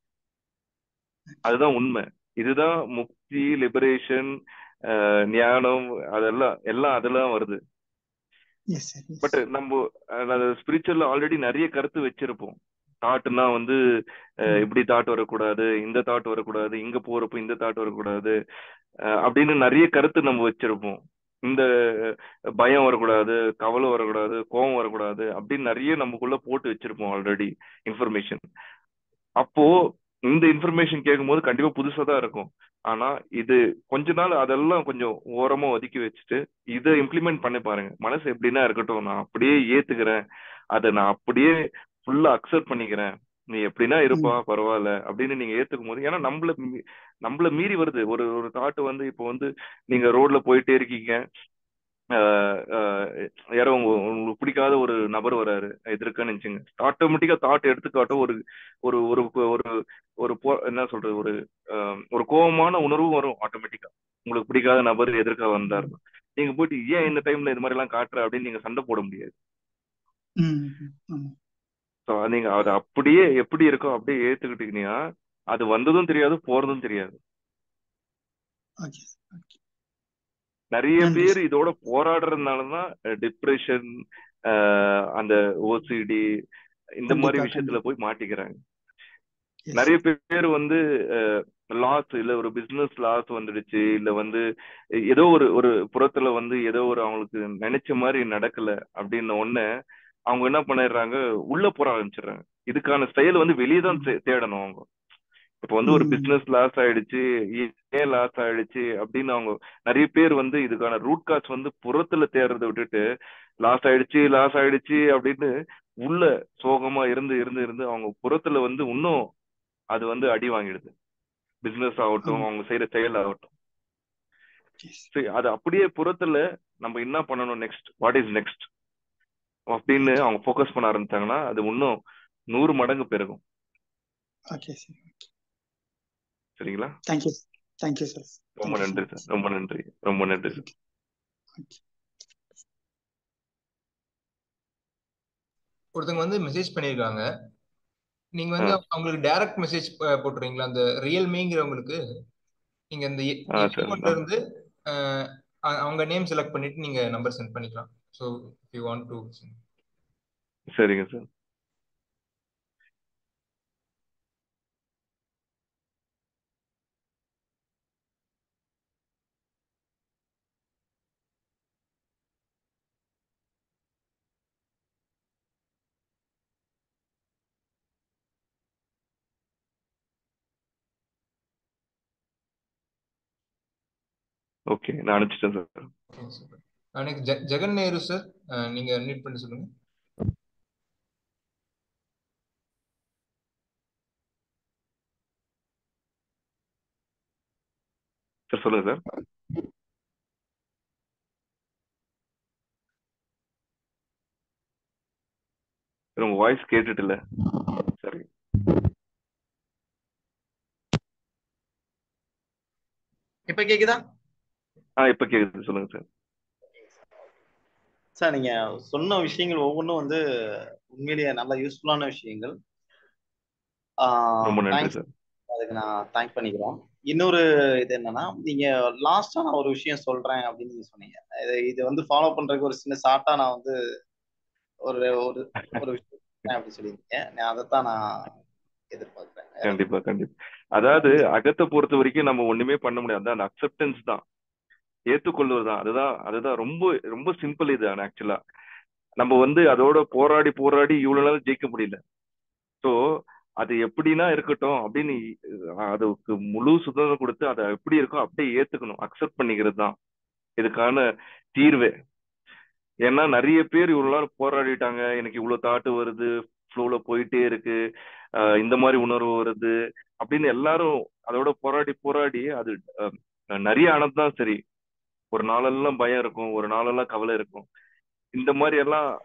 அதுதான் உண்மை இதுதான் முக்தி லிபரேஷன் ஞானம் அதெல்லாம் எல்லாம் அதெல்லாம் வருது எஸ் சார் எஸ் பட் நம்ம ஸ்பிரிச்சுவல்ல ஆல்ரெடி நிறைய கருத்து வச்சிருப்போம் தாட்னா வந்து அஹ், இப்படி தாட் வரக்கூடாது இந்த தாட் வரக்கூடாது இங்க போறப்போ இந்த தாட் வரக்கூடாது அஹ், அப்படின்னு நிறைய கருத்து நம்ம வச்சிருப்போம் இந்த பயம் வரக்கூடாது கவலை வரக்கூடாது கோபம் வரக்கூடாது அப்படின்னு நிறைய நமக்குள்ள போட்டு வச்சிருப்போம் ஆல்ரெடி இன்ஃபர்மேஷன் அப்போ இந்த இன்ஃபர்மேஷன் கேட்கும்போது கண்டிப்பா புதுசா தான் இருக்கும் ஆனா இது கொஞ்ச நாள் அதெல்லாம் கொஞ்சம் ஓரமா ஒதுக்கி வச்சுட்டு இதை இம்ப்ளிமெண்ட் பண்ணி பாருங்க மனசு எப்படின்னா இருக்கட்டும் நான் அப்படியே ஏத்துக்கிறேன் அதை நான் அப்படியே ஃபுல்லா அக்செப்ட் பண்ணிக்கிறேன் நீ எப்படின்னா இருப்பா பரவாயில்ல அப்படின்னு நீங்க ஏத்துக்கும் போது ஏன்னா நம்மள மீ- நம்மள மீறி வருது ஒரு ஒரு தாட் வந்து இப்போ வந்து நீங்க ரோட்ல போயிட்டே இருக்கீங்க ஆஹ் ஆஹ் யாரோ உங்க உங்களுக்கு பிடிக்காத ஒரு நபர் வராரு எதிர்க்கன்னு நினைச்சுங்க ஆட்டோமேட்டிக்கா தாட் எடுத்துக்காட்டும் ஒரு ஒரு ஒரு ஒரு ஒரு போ- என்ன சொல்றது ஒரு ஆஹ் ஒரு கோபமான உணர்வும் வரும் ஆட்டோமேட்டிக்கா உங்களுக்கு பிடிக்காத நபர் எதிர்க்க வந்தாரு நீங்க போயிட்டு ஏன் இந்த டைம்ல இது மாதிரி எல்லாம் காட்டுற அப்படின்னு நீங்க சண்டை போட முடியாது ம் ம், ஆமா ஸோ நீங்க அதை அப்படியே எப்படி இருக்கோ அப்படியே ஏத்துக்கிட்டீங்கன்னா அது வந்ததும் தெரியாது போறதும் தெரியாது ஓகே ஓகே நிறைய நன்றி பேர் இதோட போராடுறதுனாலதான் டிப்ரெஷன் அந்த ஓசிடி இந்த மாதிரி கண்டிப்பா விஷயத்துல கண்டிப்பா போய் மாட்டிக்கிறாங்க எஸ் நிறைய பேர் வந்து லாஸ் இல்ல ஒரு பிசினஸ் லாஸ் வந்துடுச்சு இல்ல வந்து ஏதோ ஒரு ஒரு புறத்துல வந்து ஏதோ ஒரு அவங்களுக்கு நினைச்ச மாதிரி நடக்கல அப்படின்ன உடனே அவங்க என்ன பண்ணிடுறாங்க உள்ள போற ஆரம்பிச்சிடுறாங்க இதுக்கான செயல் வந்து வெளியே தான் தே- தேடணும் அவங்க இப்ப வந்து ஒரு ம் பிசினஸ் லாஸ் ஆயிடுச்சு ஏன் லாஸ் ஆயிடுச்சு அப்படின்னு அவங்க நிறைய பேர் வந்து இதுக்கான ரூட் காஸ் வந்து புறத்துல தேடுறதை விட்டுட்டு லாஸ் ஆயிடுச்சு லாஸ் ஆயிடுச்சு அப்படின்னு உள்ள சோகமா இருந்து இருந்து இருந்து அவங்க புறத்துல வந்து இன்னும் அது வந்து அடி வாங்கிடுது பிசினஸ் ஆகட்டும் ஆமா அவங்க செய்யற செயல் ஆகட்டும் எஸ் சரி அது அப்படியே புறத்துல நம்ம என்ன பண்ணணும் நெக்ஸ்ட் வாட் இஸ் நெக்ஸ்ட் அப்படின்னு ஓகே அவங்க ஃபோக்கஸ் பண்ண ஆரம்பிச்சாங்கன்னா அது இன்னும் நூறு மடங்கு பெருகும் ஓகே சார் சரிங்களா தேங்க்யூ தேங்க்யூ சார் ரொம்ப தேங்க்யூ ஸோ நன்றி மச் சார் ரொம்ப நன்றி ரொம்ப நன்றி சார் ஓகே ஓகே ஒருத்தவங்க வந்து மெசேஜ் பண்ணியிருக்காங்க நீங்க ஆ வந்து அவங்களுக்கு டைரக்ட் மெசேஜ் போட்டுறீங்களா அந்த ரியல்மேங்கிறவங்களுக்கு நீங்க இந்த ஆ சார் ஹியூமன்ல இருந்து அஹ், அ- அவங்க நேம் செலக்ட் பண்ணிட்டு நீங்க நம்பர் சென்ட் பண்ணிக்கலாம் ஸோ யூ வாண்ட் டு சரிங்க சார் ஓகே நான் அனுப்பிச்சிட்டேன் சார் நெக்ஸ்ட் ஜெ ஜெகன் நேரு சார் நீங்க மீட் பண்ணி சொல்லுங்க சார் சொல்லுங்க சார் சார் உங்க வாய்ஸ் கேட்டுட்டு இல்ல சரி இப்ப கேக்குதா ஆ இப்ப கேக்குது சொல்லுங்க சார் சார் நீங்க சொன்ன விஷயங்கள் ஒவ்வொன்றும் வந்து உண்மையிலேயே நல்ல யூஸ்ஃபுல்லான விஷயங்கள் ரொம்ப நன்றி தேங்க்ஸ் சார் அதுக்கு நான் தேங்க் பண்ணிக்கிறோம் இன்னொரு இது என்னன்னா நீங்க லாஸ்டா நான் ஒரு விஷயம் சொல்றேன் அப்படின்னு நீங்க சொன்னீங்க இது இது வந்து ஃபாலோ பண்றதுக்கு ஒரு சின்ன ஷார்ட்டா நான் வந்து ஒரு ஒரு ஒரு விஷயம் சொல்றேன் அப்படின்னு சொல்லியிருக்கீங்க நான் அதைத்தான் நான் எதிர்பார்க்கிறேன் வேற கண்டிப்பா கண்டிப்பா அதாவது அகத்தை பொறுத்த வரைக்கும் நம்ம ஒண்ணுமே பண்ண முடியாது அந்த அக்செப்டன்ஸ் தான் ஏத்துக்கொள்வது தான் அதுதான் அதுதான் ரொம்ப ரொம்ப சிம்பிள் இது ஆக்சுவலா நம்ம வந்து அதோட போராடி போராடி இவ்வளவு நாள் ஜெயிக்க முடியல ஸோ அது எப்படின்னா இருக்கட்டும் அப்படின்னு அஹ் அதுக்கு முழு சுதந்திரம் கொடுத்து அதை எப்படி இருக்கோ அப்படியே ஏத்துக்கணும் அக்செப்ட் பண்ணிக்கிறது தான் இதுக்கான தீர்வே ஏன்னா நிறைய பேர் இவ்வளவு நாள் போராடிட்டாங்க எனக்கு இவ்வளவு தாட்டு வருது ஃப்ளோல போயிட்டே இருக்கு ஆஹ் இந்த மாதிரி உணர்வு வருது அப்படின்னு எல்லாரும் அதோட போராடி போராடி அது அஹ், நிறைய ஆனதுதான் சரி ஒரு நாளெல்லாம் பயம் இருக்கும் ஒரு நாளெல்லாம் கவலை இருக்கும் இந்த மாதிரி எல்லாம்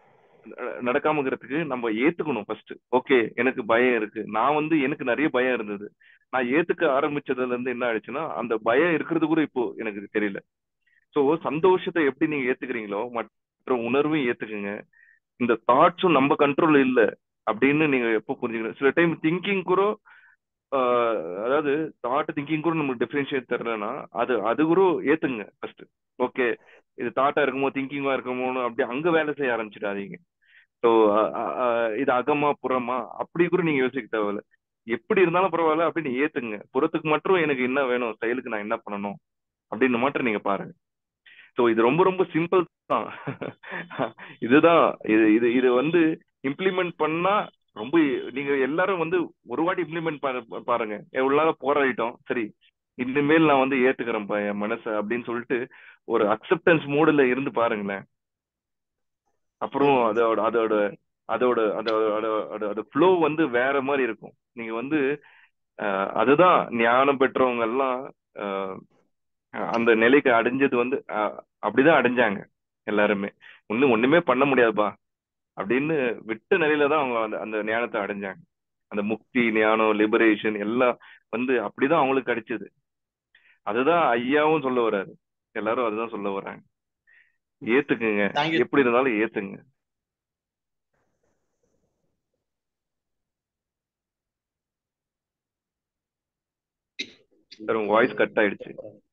அஹ், நடக்காம இருக்கிறதுக்கு நம்ம ஏத்துக்கணும் ஃபர்ஸ்ட் ஓகே எனக்கு பயம் இருக்கு நான் வந்து எனக்கு நிறைய பயம் இருந்தது நான் ஏத்துக்க ஆரம்பிச்சதுல இருந்து என்ன ஆயிடுச்சுன்னா அந்த பயம் இருக்கிறது கூட இப்போ எனக்கு தெரியல சோ சந்தோஷத்தை எப்படி நீங்க ஏத்துக்கிறீங்களோ மற்ற உணர்வையும் ஏத்துக்குங்க இந்த தாட்ஸும் நம்ம கண்ட்ரோல் இல்ல அப்படின்னு நீங்க எப்போ புரிஞ்சுக்கணும் சில டைம் திங்கிங் கூட ஆஹ், அதாவது தாட் திங்கிங் கூட நமக்கு டிஃபரன்ஷியேட் தெரியலன்னா அது அது கூட ஏத்துங்க ஃபர்ஸ்ட் ஓகே இது தாட்டா இருக்குமோ திங்கிங்கா இருக்குமோன்னு அப்படி அங்க வேலை செய்ய ஆரம்பிச்சிடாதீங்க ஸோ இது அகமா புறமா அப்படி கூட நீங்க யோசிக்க தேவையில்ல எப்படி இருந்தாலும் பரவாயில்ல அப்படின்னு ஏத்துங்க புறத்துக்கு மட்டும் எனக்கு என்ன வேணும் ஸ்டைலுக்கு நான் என்ன பண்ணணும் அப்படின்னு மட்டும் நீங்க பாருங்க ஸோ இது ரொம்ப ரொம்ப சிம்பிள் தான் இதுதான் இது இது இது வந்து இம்ப்ளிமெண்ட் பண்ணா ரொம்ப நீங்க எல்லாரும் வந்து ஒரு வாட்டி இம்ப்ளிமெண்ட் பாருங்க எவ்வளவு நாள் போராடிட்டோம் சரி இனிமேல் நான் வந்து ஏத்துக்கிறேன்ப்பா என் மனசை அப்படின்னு சொல்லிட்டு ஒரு அக்செப்டன்ஸ் மூடுல இருந்து பாருங்களேன் அப்புறம் அதோட அதோட அதோட அதோட அதோட அதோட ஃப்ளோ வந்து வேற மாதிரி இருக்கும் நீங்க வந்து அஹ், அதுதான் ஞானம் பெற்றவங்க எல்லாம் அஹ், அந்த நிலைக்கு அடைஞ்சது வந்து அஹ், அப்படிதான் அடைஞ்சாங்க எல்லாருமே ஒன்னும் ஒண்ணுமே பண்ண முடியாதுப்பா அப்படின்னு விட்ட நிலையில தான் அவங்க அந்த அந்த ஞானத்தை அடைஞ்சாங்க அந்த முக்தி ஞானம் லிபரேஷன் எல்லாம் வந்து அப்படிதான் அவங்களுக்கு கிடைச்சது அதுதான் ஐயாவும் சொல்ல வர்றாரு எல்லாரும் அதுதான் சொல்ல வர்றாங்க ஏத்துக்குங்க தேங்க்யூ எப்படி இருந்தாலும் ஏத்துங்க சார் உங்க வாய்ஸ் கட் ஆயிடுச்சு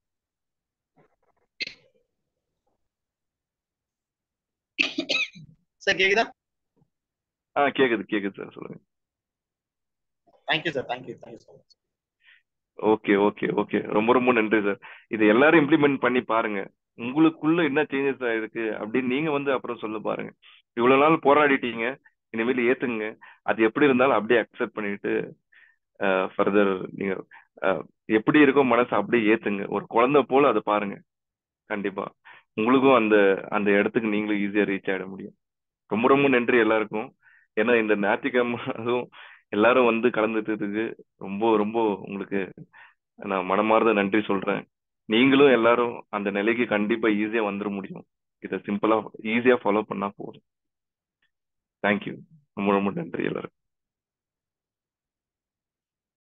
சார் கேக்குதா ஆ கேக்குது கேக்குது சார் சொல்லுங்க thank you sir thank you thank you so much okay okay okay ரொம்ப ரொம்ப நன்றி சார் இது எல்லாரும் இம்ப்ளிமெண்ட் பண்ணி பாருங்க உங்களுக்குள்ள என்ன சேஞ்சஸ் ஆயிருக்கு அப்படின்னு நீங்க வந்து அப்புறம் சொல்ல பாருங்க இவ்வளவு நாள் போராடிட்டீங்க இனிமேல் ஏத்துங்க அது எப்படி இருந்தாலும் அப்படியே அக்செப்ட் பண்ணிட்டு ஃபர்தர் நீங்க அஹ், எப்படி இருக்கோ மனசை அப்படியே ஏத்துங்க ஒரு குழந்தை போல அதை பாருங்க கண்டிப்பா உங்களுக்கும் அந்த அந்த இடத்துக்கு நீங்களும் ஈஸியா ரீச் ஆயிட முடியும் ரொம்ப ரொம்ப நன்றி எல்லாருக்கும் ஏன்னா இந்த ஞாயிற்றுக்கிழமை அதுவும் எல்லாரும் வந்து கலந்துட்டதுக்கு ரொம்ப ரொம்ப உங்களுக்கு நான் மனமார்ந்த நன்றி சொல்றேன் நீங்களும் எல்லாரும் அந்த நிலைக்கு கண்டிப்பா ஈஸியா வந்துட முடியும் இதை சிம்பிளா ஈஸியா ஃபாலோ பண்ணா போதும் தேங்க்யூ ரொம்ப ரொம்ப நன்றி எல்லாரும்